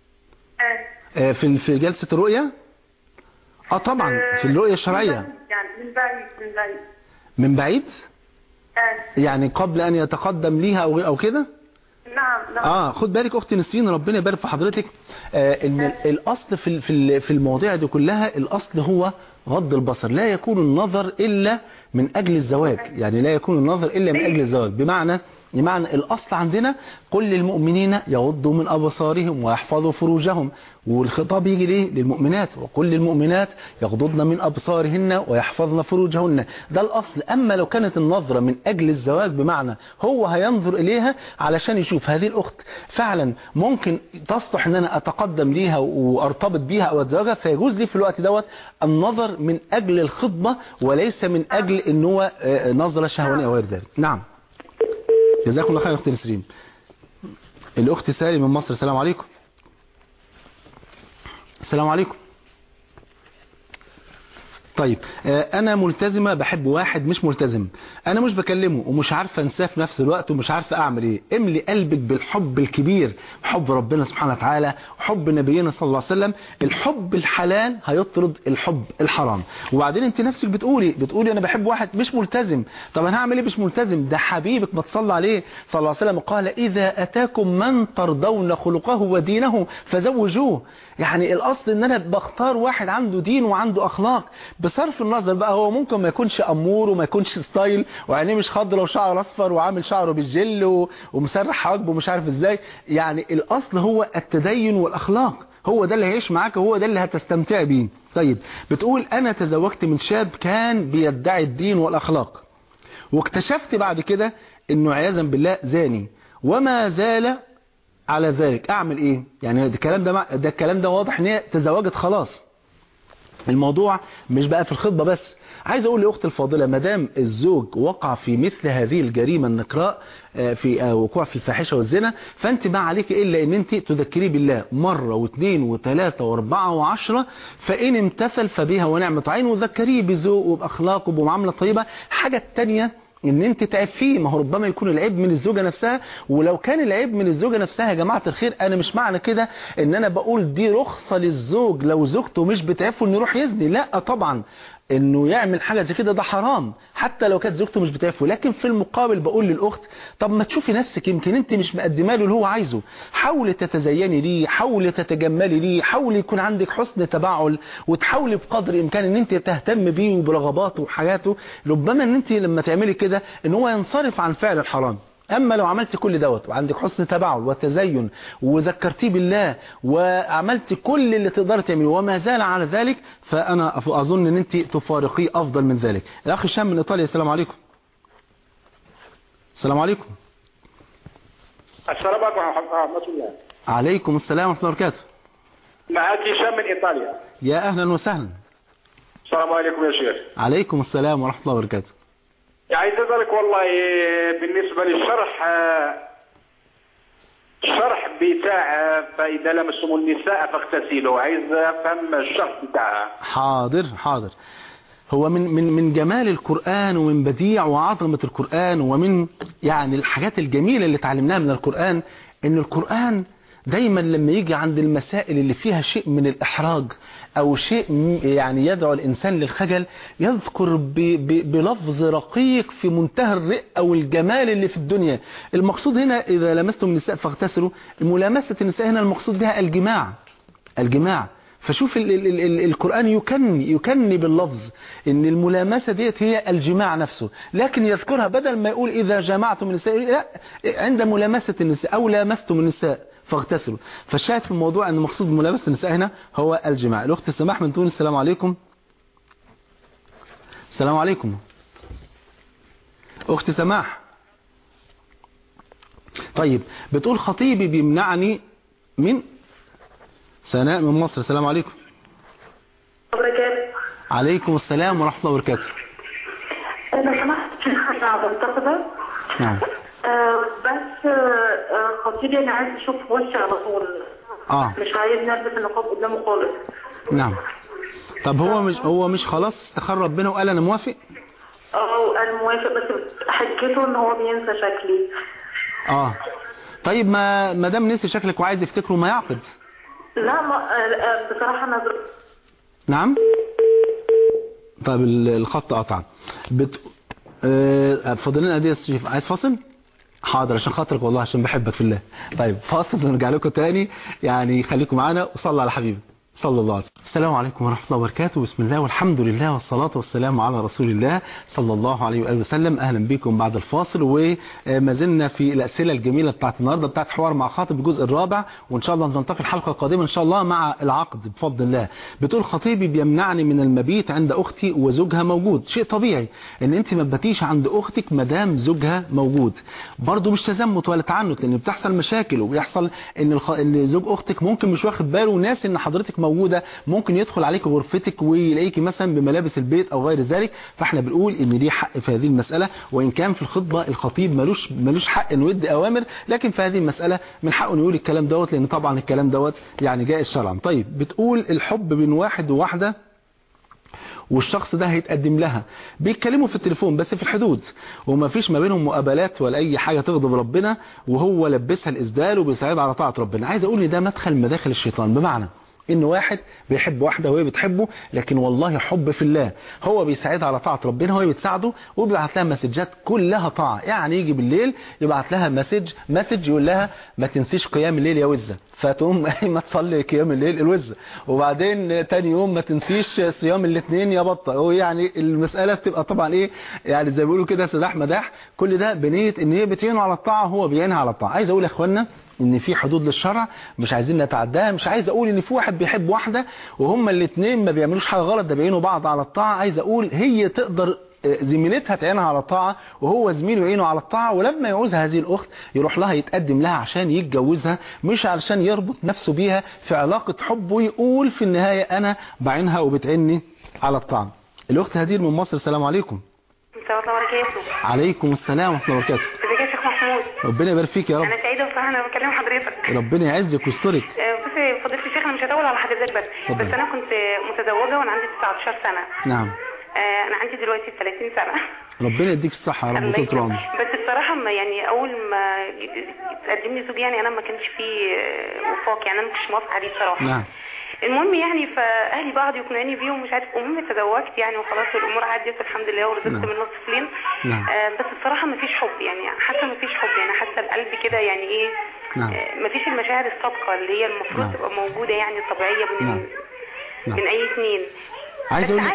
آه. آه، في في جلسة الرؤية اه طبعا في الرؤية الشرعية يعني من بعيد من بعيد من بعيد آه. يعني قبل ان يتقدم ليها او او كده نعم نعم اه خد بالك اخت نسرين ربنا يبارك في حضرتك آه ان ال- الاصل في ال- في ال- في المواضيع دي كلها الاصل هو غض البصر لا يكون النظر الا من اجل الزواج يعني لا يكون النظر الا من اجل الزواج بمعنى بمعنى الاصل عندنا قل للمؤمنين يغضوا من ابصارهم ويحفظوا فروجهم والخطاب يجي ليه للمؤمنات وكل المؤمنات يغضضن من ابصارهن ويحفظن فروجهن ده الاصل اما لو كانت النظره من اجل الزواج بمعنى هو هينظر اليها علشان يشوف هذه الاخت فعلا ممكن تصلح ان انا اتقدم ليها وارتبط بيها او اتزوجها فيجوز لي في الوقت دوت النظر من اجل الخطبه وليس من اجل ان هو آه، نظره شهوانيه او غير ذلك نعم جزاكم الله خير يا اخت نسرين الاخت سالي من مصر السلام عليكم السلام عليكم طيب آه، انا ملتزمه بحب واحد مش ملتزم انا مش بكلمه ومش عارفه انساه في نفس الوقت ومش عارفه اعمل ايه املي قلبك بالحب الكبير حب ربنا سبحانه وتعالى وحب نبينا صلى الله عليه وسلم الحب الحلال هيطرد الحب الحرام وبعدين انت نفسك بتقولي بتقولي انا بحب واحد مش ملتزم طب انا هعمل ايه مش ملتزم ده حبيبك ما تصلى عليه صلى الله عليه وسلم قال اذا اتاكم من ترضون خلقه ودينه فزوجوه يعني الاصل ان انا بختار واحد عنده دين وعنده اخلاق بصرف النظر بقى هو ممكن ما يكونش امور وما يكونش ستايل وعينيه مش خضرا وشعره اصفر وعامل شعره بالجل و- ومسرح حواجبه مش عارف ازاي يعني الاصل هو التدين والاخلاق هو ده اللي هيعيش معاك وهو ده اللي هتستمتع بيه طيب بتقول انا تزوجت من شاب كان بيدعي الدين والاخلاق واكتشفت بعد كده انه عياذا بالله زاني وما زال على ذلك اعمل ايه يعني ده الكلام ده مع- ده الكلام ده واضح ان هي تزوجت خلاص الموضوع مش بقى في الخطبة بس عايز اقول لاختي الفاضله ما دام الزوج وقع في مثل هذه الجريمه النكراء آه، في آه، وقوع في الفاحشه والزنا فانت ما عليك الا ان انت تذكريه بالله مره واثنين وثلاثه واربعه وعشره فان امتثل فبها ونعمه عين وذكريه بذوق وباخلاق وبمعامله طيبه حاجه الثانيه ان انت تعب فيه ما هو ربما يكون العيب من الزوجه نفسها ولو كان العيب من الزوجه نفسها يا جماعه الخير انا مش معنى كده ان انا بقول دي رخصه للزوج لو زوجته مش بتعفه انه يروح يزني لا طبعا انه يعمل حاجه زي كده ده حرام حتى لو كانت زوجته مش بتعفه لكن في المقابل بقول للاخت طب ما تشوفي نفسك يمكن انت مش مقدمه له اللي هو عايزه حاولي تتزيني ليه حاولي تتجملي ليه حاولي يكون عندك حسن تباعل وتحاولي بقدر الامكان ان انت تهتم بيه وبرغباته وحاجاته ربما ان انت لما تعملي كده ان هو ينصرف عن فعل الحرام اما لو عملت كل دوت وعندك حسن تباعل وتزين وذكرتيه بالله وعملت كل اللي تقدر تعمله وما زال على ذلك فانا اظن ان انت تفارقيه افضل من ذلك الاخ هشام من ايطاليا السلام عليكم السلام عليكم السلام عليكم ورحمة الله عليكم السلام ورحمه الله وبركاته معك هشام من إيطاليا يا اهلا وسهلا السلام عليكم يا شيخ عليكم السلام ورحمه الله وبركاته عايز أسألك والله بالنسبة للشرح آه، الشرح بتاع آه، فإذا لمستم النساء فاغتسلوا عايز أفهم الشرح بتاعها حاضر حاضر هو من من من جمال القرآن ومن بديع وعظمة القرآن ومن يعني الحاجات الجميلة اللي اتعلمناها من القرآن ان القرآن دايما لما يجي عند المسائل اللي فيها شيء من الإحراج أو شيء م- يعني يدعو الإنسان للخجل يذكر ب ب بلفظ رقيق في منتهى الرقة والجمال اللي في الدنيا المقصود هنا إذا لمستم النساء فاغتسلوا ملامسة النساء هنا المقصود بها الجماع الجماع فشوف ال ال ال ال القرآن يكني يكني باللفظ ان الملامسة ديت هي الجماع نفسه لكن يذكرها بدل ما يقول اذا جمعتم النساء يقول لا عند ملامسة النساء او لامستم النساء فاغتسلوا فالشاهد في الموضوع ان مقصود ملامسة النساء هنا هو الجماع الاخت سماح من تونس السلام عليكم السلام عليكم اخت سماح طيب بتقول خطيبي بيمنعني من سناء من مصر السلام عليكم وبركاته عليكم السلام ورحمة الله وبركاته لو سمحت في حاجة منتقدة نعم آه بس آه آه، خطيبي انا عايز اشوف وشي على طول اه مش عايز نلبس النقاب قدامه خالص نعم طب هو مش هو مش خلاص استخار ربنا وقال انا موافق اه انا موافق بس حجته ان هو بينسى شكلي اه طيب ما ما دام نسي شكلك وعايز يفتكره ما يعقد لا ما آه، آه، بصراحة انا ز- نعم طيب ال- الخط قطع بت... آه، فاضل لنا قد ايه يا أستاذ شريف عايز فاصل حاضر عشان خاطرك والله عشان بحبك في الله طيب فاصل ونرجع لكم تاني يعني خليكم معانا وصلوا على حبيبي صلى الله عليه وسلم السلام عليكم ورحمة الله وبركاته بسم الله والحمد لله والصلاة والسلام على رسول الله صلى الله عليه وآله وسلم أهلا بكم بعد الفاصل وما زلنا في الأسئلة الجميلة بتاعت النهاردة بتاعت حوار مع خاطب الجزء الرابع وإن شاء الله نلتقي الحلقة القادمة إن شاء الله مع العقد بفضل الله بتقول خطيبي بيمنعني من المبيت عند أختي وزوجها موجود شيء طبيعي إن أنت ما تباتيش عند أختك مدام زوجها موجود برضه مش تزمت ولا تعنت لأن بتحصل مشاكل وبيحصل إن الخ... إن زوج أختك ممكن مش واخد باله وناس إن حضرتك موجودة ممكن يدخل عليك غرفتك ويلاقيكي مثلا بملابس البيت أو غير ذلك فاحنا بنقول إن ليه حق في هذه المسألة وإن كان في الخطبة الخطيب ملوش ملوش حق إنه يدي أوامر لكن في هذه المسألة من حقه إنه يقول الكلام دوت لأن طبعا الكلام دوت يعني جائز شرعا طيب بتقول الحب بين واحد وواحدة والشخص ده هيتقدم لها بيتكلموا في التليفون بس في الحدود وما فيش ما بينهم مقابلات ولا اي حاجة تغضب ربنا وهو لبسها الاسدال وبيساعدها على طاعة ربنا عايز اقول ان ده مدخل من مداخل الشيطان بمعنى ان واحد بيحب واحدة وهي بتحبه لكن والله حب في الله هو بيساعدها على طاعة ربنا وهي بتساعده وبيبعت لها مسجات كلها طاعة يعني يجي بالليل يبعت لها مسج مسج يقول لها ما تنسيش قيام الليل يا وزة فتقوم ما تصلي قيام الليل الوزة وبعدين تاني يوم ما تنسيش صيام الاثنين يا بطة ويعني المسألة بتبقى طبعا ايه يعني زي ما بيقولوا كده سلاح مداح كل ده بنية ان هي بتعينه على الطاعة هو بيعينها على الطاعة عايز اقول يا اخوانا ان في حدود للشرع مش عايزين نتعداها مش عايز اقول ان في واحد بيحب واحدة وهما الاثنين ما بيعملوش حاجة غلط ده بيعينوا بعض على الطاعة عايز اقول هي تقدر زميلتها تعينها على الطاعة وهو زميله يعينه على الطاعة ولما يعوزها هذه الأخت يروح لها يتقدم لها عشان يتجوزها مش علشان يربط نفسه بيها في علاقة حب ويقول في النهاية أنا بعينها وبتعني على الطاعة الأخت هدير من مصر السلام عليكم السلام وبركاته عليكم السلام ورحمة الله وبركاته ازيك يا شيخ محمود ربنا يبارك فيك يا رب انا سعيده بصراحه انا بكلم حضرتك ربنا يعزك ويسترك آه، بصي فضيله الشيخ انا مش هطول على حضرتك بس اتفضل. بس انا كنت متزوجه وانا عندي 19 سنه نعم آه، انا عندي دلوقتي 30 سنه ربنا يديك الصحة يا رب الله وطول يكرمك. عمرك بس بصراحه ما يعني اول ما تقدم لي زوج يعني انا ما كانش فيه آه، وفاق يعني انا ما كنتش موافقه عليه بصراحه نعم المهم يعني فاهلي بعض يقنعوني بيهم مش عارف المهم تزوجت يعني وخلاص والامور عدت الحمد لله ورزقت نعم. منه طفلين نعم. آه بس بصراحه ما فيش حب يعني حاسه ما فيش حب يعني حاسه القلب كده يعني ايه نعم. ما فيش المشاعر الصادقه اللي هي المفروض نعم. تبقى موجوده يعني طبيعيه بين نعم. نعم. بين اي اثنين عايز بس اقول لك-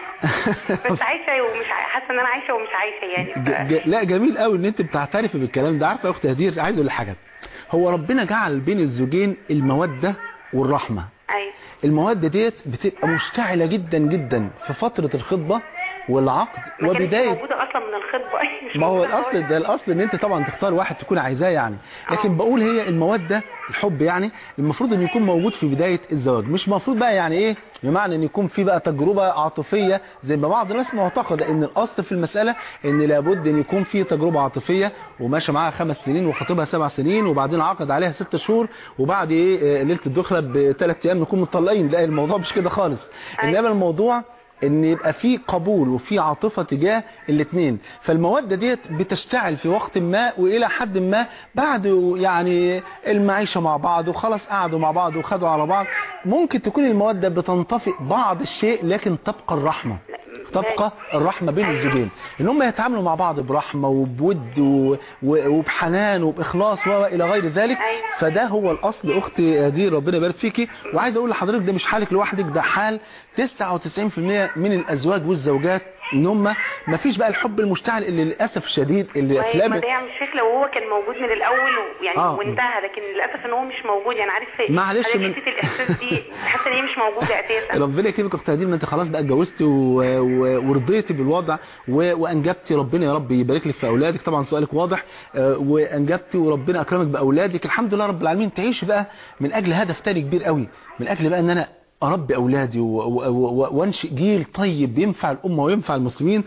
عايشه بس عايشه ومش عاي- حاسه ان انا عايشه ومش عايشه يعني ف... ج... ج... لا جميل قوي ان انت بتعترفي بالكلام ده عارفه يا اخت هدير عايز اقول لك حاجه هو ربنا جعل بين الزوجين الموده والرحمه ايوه المواد ديت بتبقى مشتعلة جدا جدا في فترة الخطبة والعقد ما كانتش وبداية موجوده اصلا من الخطبه مش ما هو موجودة الاصل خالص. ده الاصل ان انت طبعا تختار واحد تكون عايزاه يعني لكن آه. بقول هي المودة الحب يعني المفروض ان يكون موجود في بداية الزواج مش المفروض بقى يعني ايه بمعنى ان يكون في بقى تجربة عاطفية زي ما بعض الناس معتقدة ان الاصل في المسألة ان لابد ان يكون في تجربة عاطفية وماشي معاها خمس سنين وخطيبها سبع سنين وبعدين عقد عليها ست شهور وبعد ايه آه، ليلة الدخلة بثلاث ايام نكون مطلقين لا الموضوع مش كده خالص أيوة. انما الموضوع ان يبقى في قبول وفي عاطفة تجاه الاثنين فالمودة ديت بتشتعل في وقت ما والى حد ما بعد يعني المعيشة مع بعض وخلاص قعدوا مع بعض وخدوا على بعض ممكن تكون المودة بتنطفئ بعض الشيء لكن تبقى الرحمة تبقى الرحمة بين الزوجين ان هم يتعاملوا مع بعض برحمة وبود و- و- وبحنان وبإخلاص والى غير ذلك أيوة. فده هو الاصل اختي دي ربنا يبارك فيكي وعايز اقول لحضرتك ده مش حالك لوحدك ده حال 99% من الازواج والزوجات ان هم ما فيش بقى الحب المشتعل اللي للاسف الشديد اللي طيب افلام ما ده يعني الشيخ لو هو كان موجود من الاول ويعني آه. وانتهى لكن للاسف ان هو مش موجود يعني عارف معلش حضرتك من- حته الاحساس دي حاسه ان هي مش موجوده اساسا ربنا يكرمك اخت هدير ما انت خلاص بقى اتجوزتي و... و... ورضيتي بالوضع و... وانجبتي ربنا يا رب يبارك لك في اولادك طبعا سؤالك واضح آه، وانجبتي وربنا اكرمك باولادك الحمد لله رب العالمين تعيش بقى من اجل هدف تاني كبير قوي من اجل بقى ان انا اربي اولادي و... و... و... وانشئ جيل طيب ينفع الامه وينفع المسلمين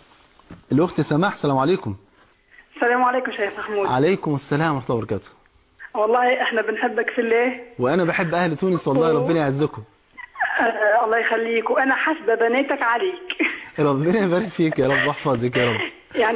الاخت سماح السلام عليكم السلام عليكم شيخ محمود عليكم السلام ورحمه الله وبركاته والله احنا بنحبك في الله وانا بحب اهل تونس والله أوه. ربنا يعزكم آه الله يخليك وانا حاسبه بناتك عليك ربنا يبارك فيك يا رب واحفظك يا رب يعني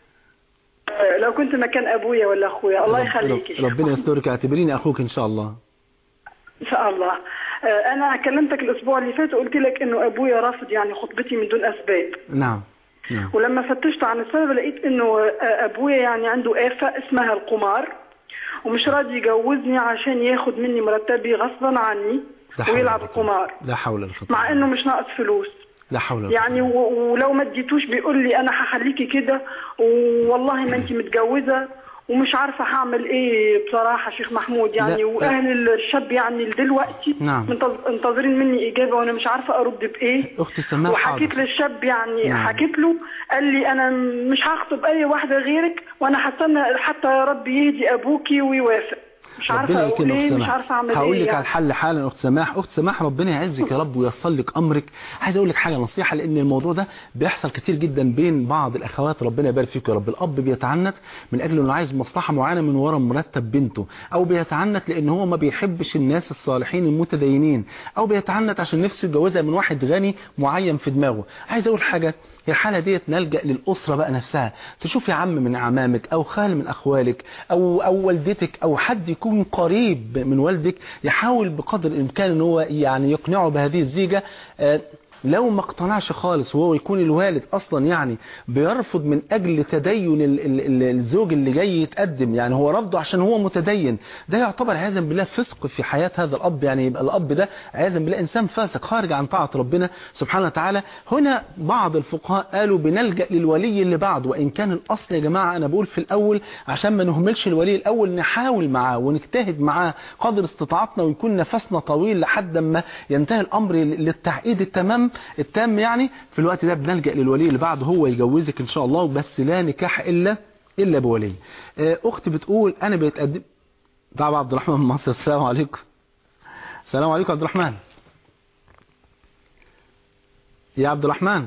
آه لو كنت مكان ابويا ولا اخويا الله رب- يخليك يا شيخ ربنا يسترك اعتبريني اخوك ان شاء الله ان شاء الله آه انا كلمتك الاسبوع اللي فات وقلت لك انه ابويا رافض يعني خطبتي من دون اسباب نعم نعم ولما فتشت عن السبب لقيت انه آه، ابويا يعني عنده آفة اسمها القمار ومش راضي يجوزني عشان ياخد مني مرتبي غصبا عني لا حول ويلعب ولا قوة. القمار لا حول ولا قوة مع انه مش ناقص فلوس لا حول ولا يعني قوة. و- ولو ما اديتوش بيقول لي انا هخليكي كده والله ما انت متجوزه ومش عارفه هعمل ايه بصراحه شيخ محمود يعني لا. واهل الشاب يعني دلوقتي نعم. منتظ- منتظرين مني اجابه وانا مش عارفه ارد بايه اختي سماح وحكيت حاضر للشاب يعني نعم. حكيت له قال لي انا مش هخطب اي واحده غيرك وانا هستنى حتى يا رب يهدي ابوكي ويوافق مش عارفة ربنا أقول يكرمك إيه، أخت مش سماح. عارفة أعمل هقول إيه لك يعني. على الحل حالا اخت سماح اخت سماح ربنا يعزك يا رب وييسر لك امرك عايز اقول لك حاجه نصيحه لان الموضوع ده بيحصل كتير جدا بين بعض الاخوات ربنا يبارك فيك يا رب الاب بيتعنت من اجل انه عايز مصلحه معينه من ورا مرتب بنته او بيتعنت لان هو ما بيحبش الناس الصالحين المتدينين او بيتعنت عشان نفسه يتجوزها من واحد غني معين في دماغه عايز اقول حاجه هي الحاله ديت نلجا للاسره بقى نفسها تشوف يا عم من اعمامك او خال من اخوالك او او والدتك او حد يكون قريب من والدك يحاول بقدر الامكان ان هو يعني يقنعه بهذه الزيجه آه، لو ما اقتنعش خالص وهو يكون الوالد اصلا يعني بيرفض من اجل تدين ال- ال- ال- الزوج اللي جاي يتقدم يعني هو رفضه عشان هو متدين ده يعتبر عياذا بالله فسق في حياة هذا الاب يعني يبقى الاب ده عياذا بالله انسان فاسق خارج عن طاعة ربنا سبحانه وتعالى هنا بعض الفقهاء قالوا بنلجأ للولي اللي بعده وان كان الاصل يا جماعة انا بقول في الاول عشان ما نهملش الولي الاول نحاول معاه ونجتهد معاه قدر استطاعتنا ويكون نفسنا طويل لحد ما ينتهي الامر للتعقيد التمام التام يعني في الوقت ده بنلجأ للولي اللي بعده هو يجوزك ان شاء الله بس لا نكاح الا الا بولي آه، اختي بتقول انا بيتقدم طبعا عبد الرحمن من مصر السلام عليكم السلام عليكم عبد الرحمن يا عبد الرحمن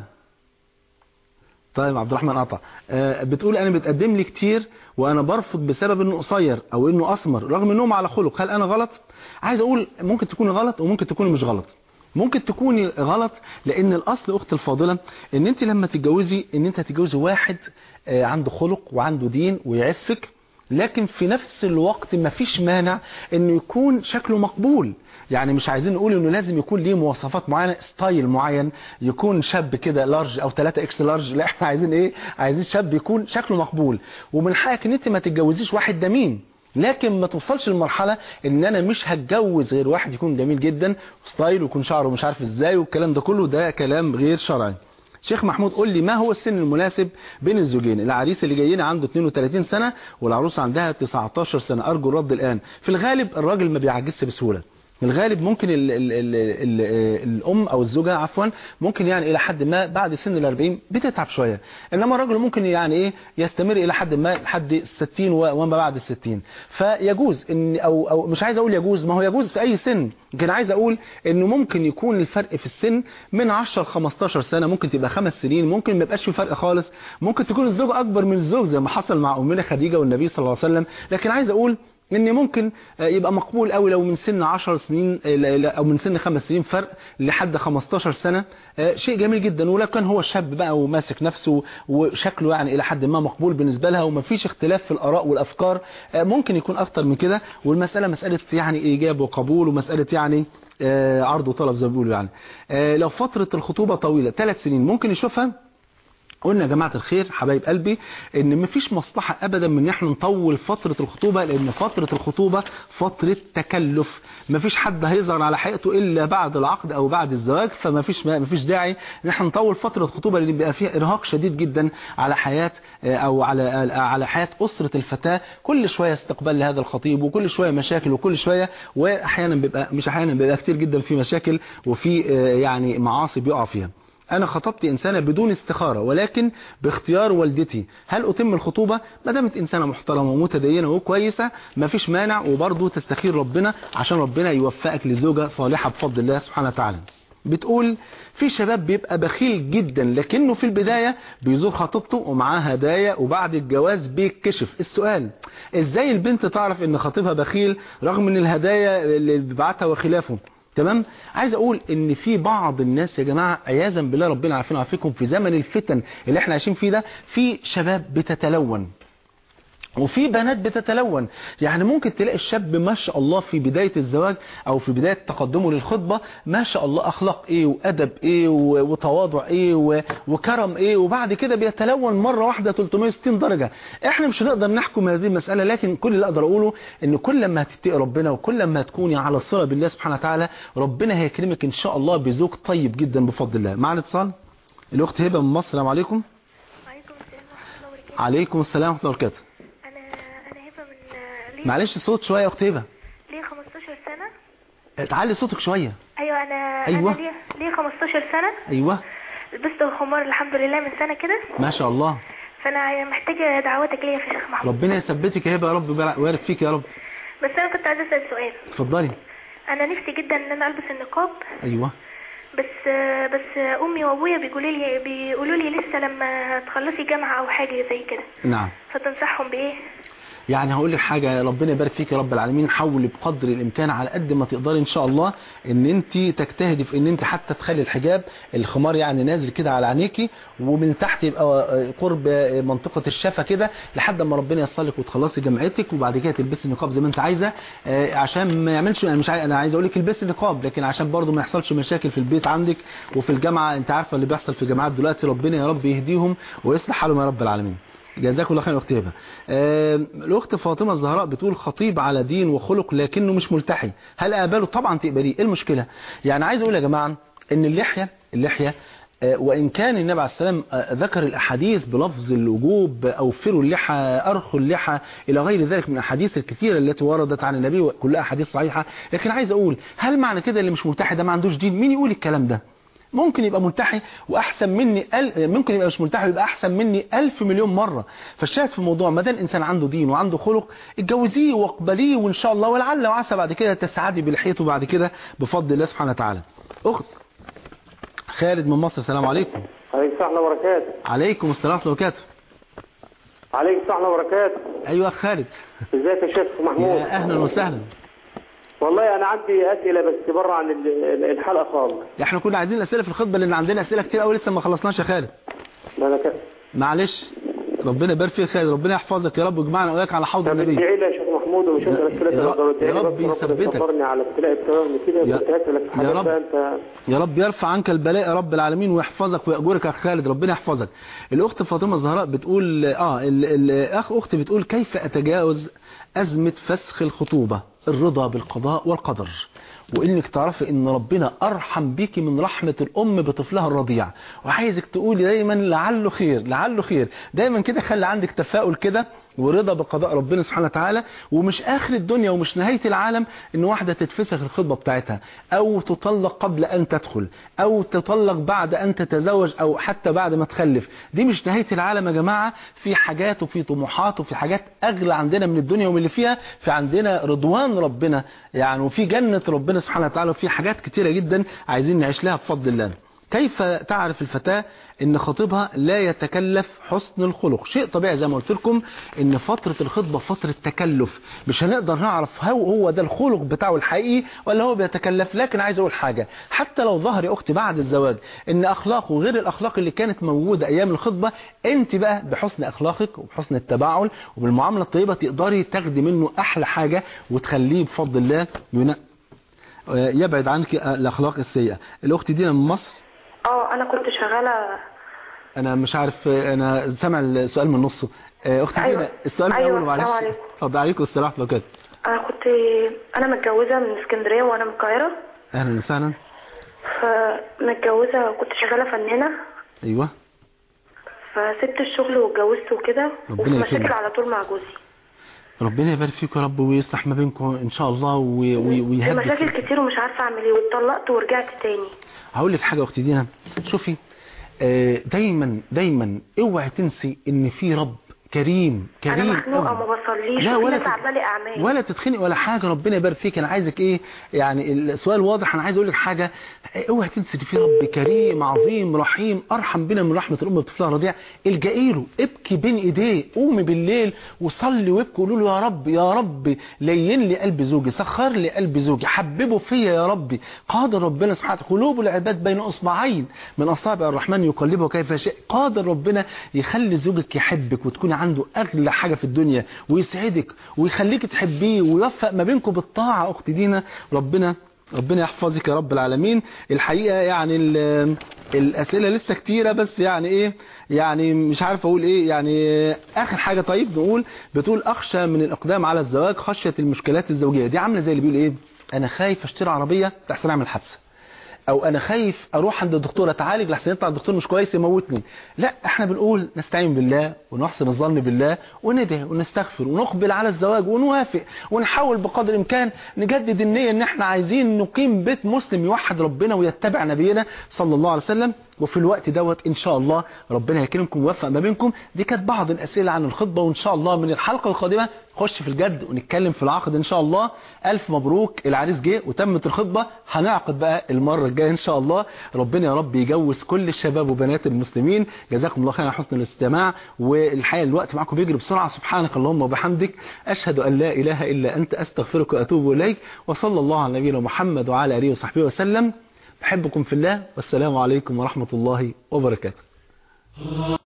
طيب عبد الرحمن قطع آه، بتقول انا بتقدم لي كتير وانا برفض بسبب انه قصير او انه اسمر رغم انهم على خلق هل انا غلط عايز اقول ممكن تكوني غلط وممكن تكوني مش غلط ممكن تكوني غلط لان الاصل اخت الفاضله ان انت لما تتجوزي ان انت هتتجوزي واحد آه، عنده خلق وعنده دين ويعفك لكن في نفس الوقت مفيش مانع انه يكون شكله مقبول يعني مش عايزين نقول انه لازم يكون ليه مواصفات معينه ستايل معين يكون شاب كده لارج او 3 اكس لارج لا احنا عايزين ايه عايزين شاب يكون شكله مقبول ومن حقك ان انت ما تتجوزيش واحد ده مين لكن ما توصلش لمرحلة ان انا مش هتجوز غير واحد يكون جميل جدا وستايل ويكون شعره مش عارف ازاي والكلام ده كله ده كلام غير شرعي شيخ محمود قول لي ما هو السن المناسب بين الزوجين العريس اللي جاي لنا عنده 32 سنة والعروسة عندها 19 سنة ارجو الرد الان في الغالب الراجل ما بيعجزش بسهولة في الغالب ممكن ال ال ال ال الام او الزوجه عفوا ممكن يعني الى حد ما بعد سن ال 40 بتتعب شويه انما الرجل ممكن يعني ايه يستمر الى حد ما لحد ال 60 وما بعد ال 60 فيجوز ان او او مش عايز اقول يجوز ما هو يجوز في اي سن لكن عايز اقول انه ممكن يكون الفرق في السن من 10 ل 15 سنه ممكن تبقى خمس سنين ممكن ما يبقاش في فرق خالص ممكن تكون الزوج اكبر من الزوج زي ما حصل مع امنا خديجه والنبي صلى الله عليه وسلم لكن عايز اقول ان ممكن يبقى مقبول قوي لو من سن 10 سنين او من سن 5 سنين فرق لحد 15 سنة شيء جميل جدا ولو كان هو شاب بقى وماسك نفسه وشكله يعني الى حد ما مقبول بالنسبة لها ومفيش اختلاف في الاراء والافكار ممكن يكون اكتر من كده والمسألة مسألة يعني ايجاب وقبول ومسألة يعني عرض وطلب زي ما بيقولوا يعني لو فترة الخطوبة طويلة ثلاث سنين ممكن يشوفها قلنا يا جماعة الخير حبايب قلبي ان مفيش مصلحة ابدا من ان احنا نطول فترة الخطوبة لان فترة الخطوبة فترة تكلف مفيش حد هيظهر على حقيقته الا بعد العقد او بعد الزواج فمفيش مفيش داعي ان احنا نطول فترة الخطوبة لان بيبقى فيها ارهاق شديد جدا على حياة او على على حياة اسرة الفتاة كل شوية استقبال لهذا الخطيب وكل شوية مشاكل وكل شوية واحيانا بيبقى مش احيانا بيبقى كتير جدا في مشاكل وفي يعني معاصي بيقع فيها أنا خطبت إنسانة بدون استخارة ولكن باختيار والدتي هل أتم الخطوبة ما دامت إنسانة محترمة ومتدينة وكويسة ما فيش مانع وبرضه تستخير ربنا عشان ربنا يوفقك لزوجة صالحة بفضل الله سبحانه وتعالى بتقول في شباب بيبقى بخيل جدا لكنه في البداية بيزور خطيبته ومعاه هدايا وبعد الجواز بيكشف السؤال ازاي البنت تعرف ان خطيبها بخيل رغم ان الهدايا اللي بيبعتها وخلافه تمام عايز اقول ان في بعض الناس يا جماعه عياذا بالله ربنا عارفين وعافيكم في زمن الفتن اللي احنا عايشين فيه ده في شباب بتتلون وفي بنات بتتلون يعني ممكن تلاقي الشاب ما شاء الله في بداية الزواج او في بداية تقدمه للخطبة ما شاء الله اخلاق ايه وادب ايه وتواضع ايه وكرم ايه وبعد كده بيتلون مرة واحدة 360 درجة احنا مش هنقدر نحكم هذه المسألة لكن كل اللي اقدر اقوله ان كل ما هتتقي ربنا وكل ما تكوني على صلة بالله سبحانه وتعالى ربنا هيكرمك ان شاء الله بزوج طيب جدا بفضل الله معنا اتصال الاخت هبه من مصر السلام عليكم وعليكم السلام ورحمة الله وبركاته عليكم السلام ورحمه الله وبركاته أنا أنا هبة من ليه معلش الصوت شويه يا اخت هبه ليه 15 سنة تعلي صوتك شويه أيوة أنا أيوة. أنا ليه ليه 15 سنة ايوه لبست الخمار الحمد لله من سنة كده ما شاء الله فأنا محتاجة دعواتك ليا في شيخ محمود ربنا يثبتك يا هبه يا رب ويبارك فيك يا رب بس انا كنت عايزه اسال سؤال اتفضلي انا نفسي جدا ان انا البس النقاب ايوه بس بس امي وابويا بيقولوا لي بيقولوا لي لسه لما تخلصي جامعه او حاجه زي كده نعم فتنصحهم بايه يعني هقول لك حاجه ربنا يبارك فيك يا رب العالمين حاولي بقدر الامكان على قد ما تقدري ان شاء الله ان انت تجتهدي في ان انت حتى تخلي الحجاب الخمار يعني نازل كده على عينيكي ومن تحت يبقى قرب منطقه الشفه كده لحد ما ربنا ييسر لك وتخلصي جامعتك وبعد كده تلبسي النقاب زي ما انت عايزه آه، عشان ما يعملش انا مش عايز انا عايز اقول لك البسي النقاب لكن عشان برضو ما يحصلش مشاكل في البيت عندك وفي الجامعه انت عارفه اللي بيحصل في الجامعات دلوقتي ربنا يا رب يهديهم ويصلح حالهم يا رب العالمين جزاك الله خير يا اختي هبه آه، الاخت فاطمه الزهراء بتقول خطيب على دين وخلق لكنه مش ملتحي هل اقبله طبعا تقبليه ايه المشكله يعني عايز اقول يا جماعه ان اللحيه اللحيه آه، وإن كان النبي عليه السلام آه، ذكر الأحاديث بلفظ الوجوب أوفروا اللحى أرخوا اللحى إلى غير ذلك من الأحاديث الكثيرة التي وردت عن النبي كلها أحاديث صحيحة لكن عايز أقول هل معنى كده اللي مش ملتحي ده ما عندوش دين مين يقول الكلام ده ممكن يبقى ملتحي واحسن مني أل... ممكن يبقى مش ملتحي ويبقى احسن مني ألف مليون مرة فالشاهد في الموضوع ما دام الانسان عنده دين وعنده خلق اتجوزيه واقبليه وان شاء الله ولعل وعسى بعد كده تسعدي بلحيته بعد كده بفضل الله سبحانه وتعالى اخت خالد من مصر السلام عليكم عليكم السلام وبركاته عليكم السلام ورحمه الله وبركاته عليكم السلام وبركاته ايوه يا خالد ازيك يا شيخ محمود يا اهلا وسهلا والله انا عندي اسئله بس بره عن ال- الحلقه خالص احنا كنا عايزين اسئله في الخطبه لان عندنا اسئله كتير قوي لسه ما خلصناش يا خالد ما انا ك... معلش ربنا يبارك فيك يا خالد ربنا يحفظك يا رب ويجمعنا واياك على حوض طب النبي ادعي لي يا شيخ محمود ومش يا- هقدر اسالك يا رب- لو ادعي يا لي رب بس ربنا يثبتك. يصبرني على ابتلاء التوهم كده يا- كنت هسالك في يا حاجات رب. بقى انت يا رب يرفع عنك البلاء يا رب العالمين ويحفظك ويأجرك يا خالد ربنا يحفظك الاخت فاطمه الزهراء بتقول اه ال- ال- الاخ اختي بتقول كيف اتجاوز ازمه فسخ الخطوبه الرضا بالقضاء والقدر وانك تعرفي ان ربنا ارحم بيكي من رحمه الام بطفلها الرضيع وعايزك تقولي دايما لعله خير لعله خير دايما كده خلي عندك تفاؤل كده ورضا بقضاء ربنا سبحانه وتعالى ومش اخر الدنيا ومش نهايه العالم ان واحده تتفسخ الخطبه بتاعتها او تطلق قبل ان تدخل او تطلق بعد ان تتزوج او حتى بعد ما تخلف دي مش نهايه العالم يا جماعه في حاجات وفي طموحات وفي حاجات اغلى عندنا من الدنيا ومن اللي فيها في عندنا رضوان ربنا يعني وفي جنه ربنا سبحانه وتعالى وفي حاجات كتيره جدا عايزين نعيش لها بفضل الله كيف تعرف الفتاة ان خطيبها لا يتكلف حسن الخلق شيء طبيعي زي ما قلت لكم ان فترة الخطبة فترة تكلف مش هنقدر نعرف هو هو ده الخلق بتاعه الحقيقي ولا هو بيتكلف لكن عايز اقول حاجة حتى لو ظهر يا اختي بعد الزواج ان اخلاقه غير الاخلاق اللي كانت موجودة ايام الخطبة انت بقى بحسن اخلاقك وبحسن التباعل وبالمعاملة الطيبة تقدري تاخدي منه احلى حاجة وتخليه بفضل الله ينا- يبعد عنك الاخلاق السيئة الاخت دينا من مصر اه انا كنت شغاله انا مش عارف انا سامع السؤال من نصه آه، اختي أيوة. دينا السؤال من أيوة، اول معلش السلام عليكم. اتفضل عليكم السلام ورحمه الله وبركاته انا كنت انا متجوزه من اسكندريه وانا من القاهره اهلا وسهلا فمتجوزه كنت شغاله فنانه ايوه فسبت الشغل واتجوزت وكده ربنا وفي مشاكل يكرمك. على طول مع جوزي ربنا يبارك فيكم يا رب ويصلح ما بينكم ان شاء الله وي- وي- في ويهدي مشاكل فيكم. كتير ومش عارفه اعمل ايه واتطلقت ورجعت تاني هقول لك حاجه يا اختي دينا شوفي آه، دايما دايما اوعي تنسي ان في رب كريم كريم انا مخنوقه أوي. وما بصليش لا وفي ولا ناس تت- عامله لي اعمال ولا تتخنق ولا حاجه ربنا يبارك فيك انا عايزك ايه يعني السؤال واضح انا عايز اقول لك حاجه اوعي تنسي ان في رب كريم عظيم رحيم ارحم بنا من رحمه الام بطفلها الرضيع الجئي له ابكي بين ايديه قومي بالليل وصلي وابكي قولوا له يا رب يا رب لين لي قلب زوجي سخر لي قلب زوجي حببه فيا يا ربي قادر ربنا سبحانه وتعالى قلوب العباد بين اصبعين من اصابع الرحمن يقلبه كيف يشاء قادر ربنا يخلي زوجك يحبك وتكوني عنده اغلى حاجه في الدنيا ويسعدك ويخليك تحبيه ويوفق ما بينكم بالطاعه اختي دينا ربنا ربنا يحفظك يا رب العالمين الحقيقه يعني ال- الاسئله لسه كتيره بس يعني ايه يعني مش عارف اقول ايه يعني اخر حاجه طيب نقول بتقول اخشى من الاقدام على الزواج خشيه المشكلات الزوجيه دي عامله زي اللي بيقول ايه انا خايف اشتري عربيه لحسن اعمل حادثه او انا خايف اروح عند الدكتور اتعالج لحسن يطلع الدكتور مش كويس يموتني لا احنا بنقول نستعين بالله ونحسن الظن بالله وندعي ونستغفر ونقبل على الزواج ونوافق ونحاول بقدر الامكان نجدد النيه ان احنا عايزين نقيم بيت مسلم يوحد ربنا ويتبع نبينا صلى الله عليه وسلم وفي الوقت دوت ان شاء الله ربنا يكرمكم ويوفق ما بينكم دي كانت بعض الاسئله عن الخطبه وان شاء الله من الحلقه القادمه نخش في الجد ونتكلم في العقد ان شاء الله الف مبروك العريس جه وتمت الخطبه هنعقد بقى المره الجايه ان شاء الله ربنا يا رب يجوز كل الشباب وبنات المسلمين جزاكم الله خير على حسن الاستماع والحقيقه الوقت معاكم بيجري بسرعه سبحانك اللهم وبحمدك اشهد ان لا اله الا انت استغفرك واتوب اليك وصلى الله على نبينا محمد وعلى اله وصحبه وسلم بحبكم في الله والسلام عليكم ورحمه الله وبركاته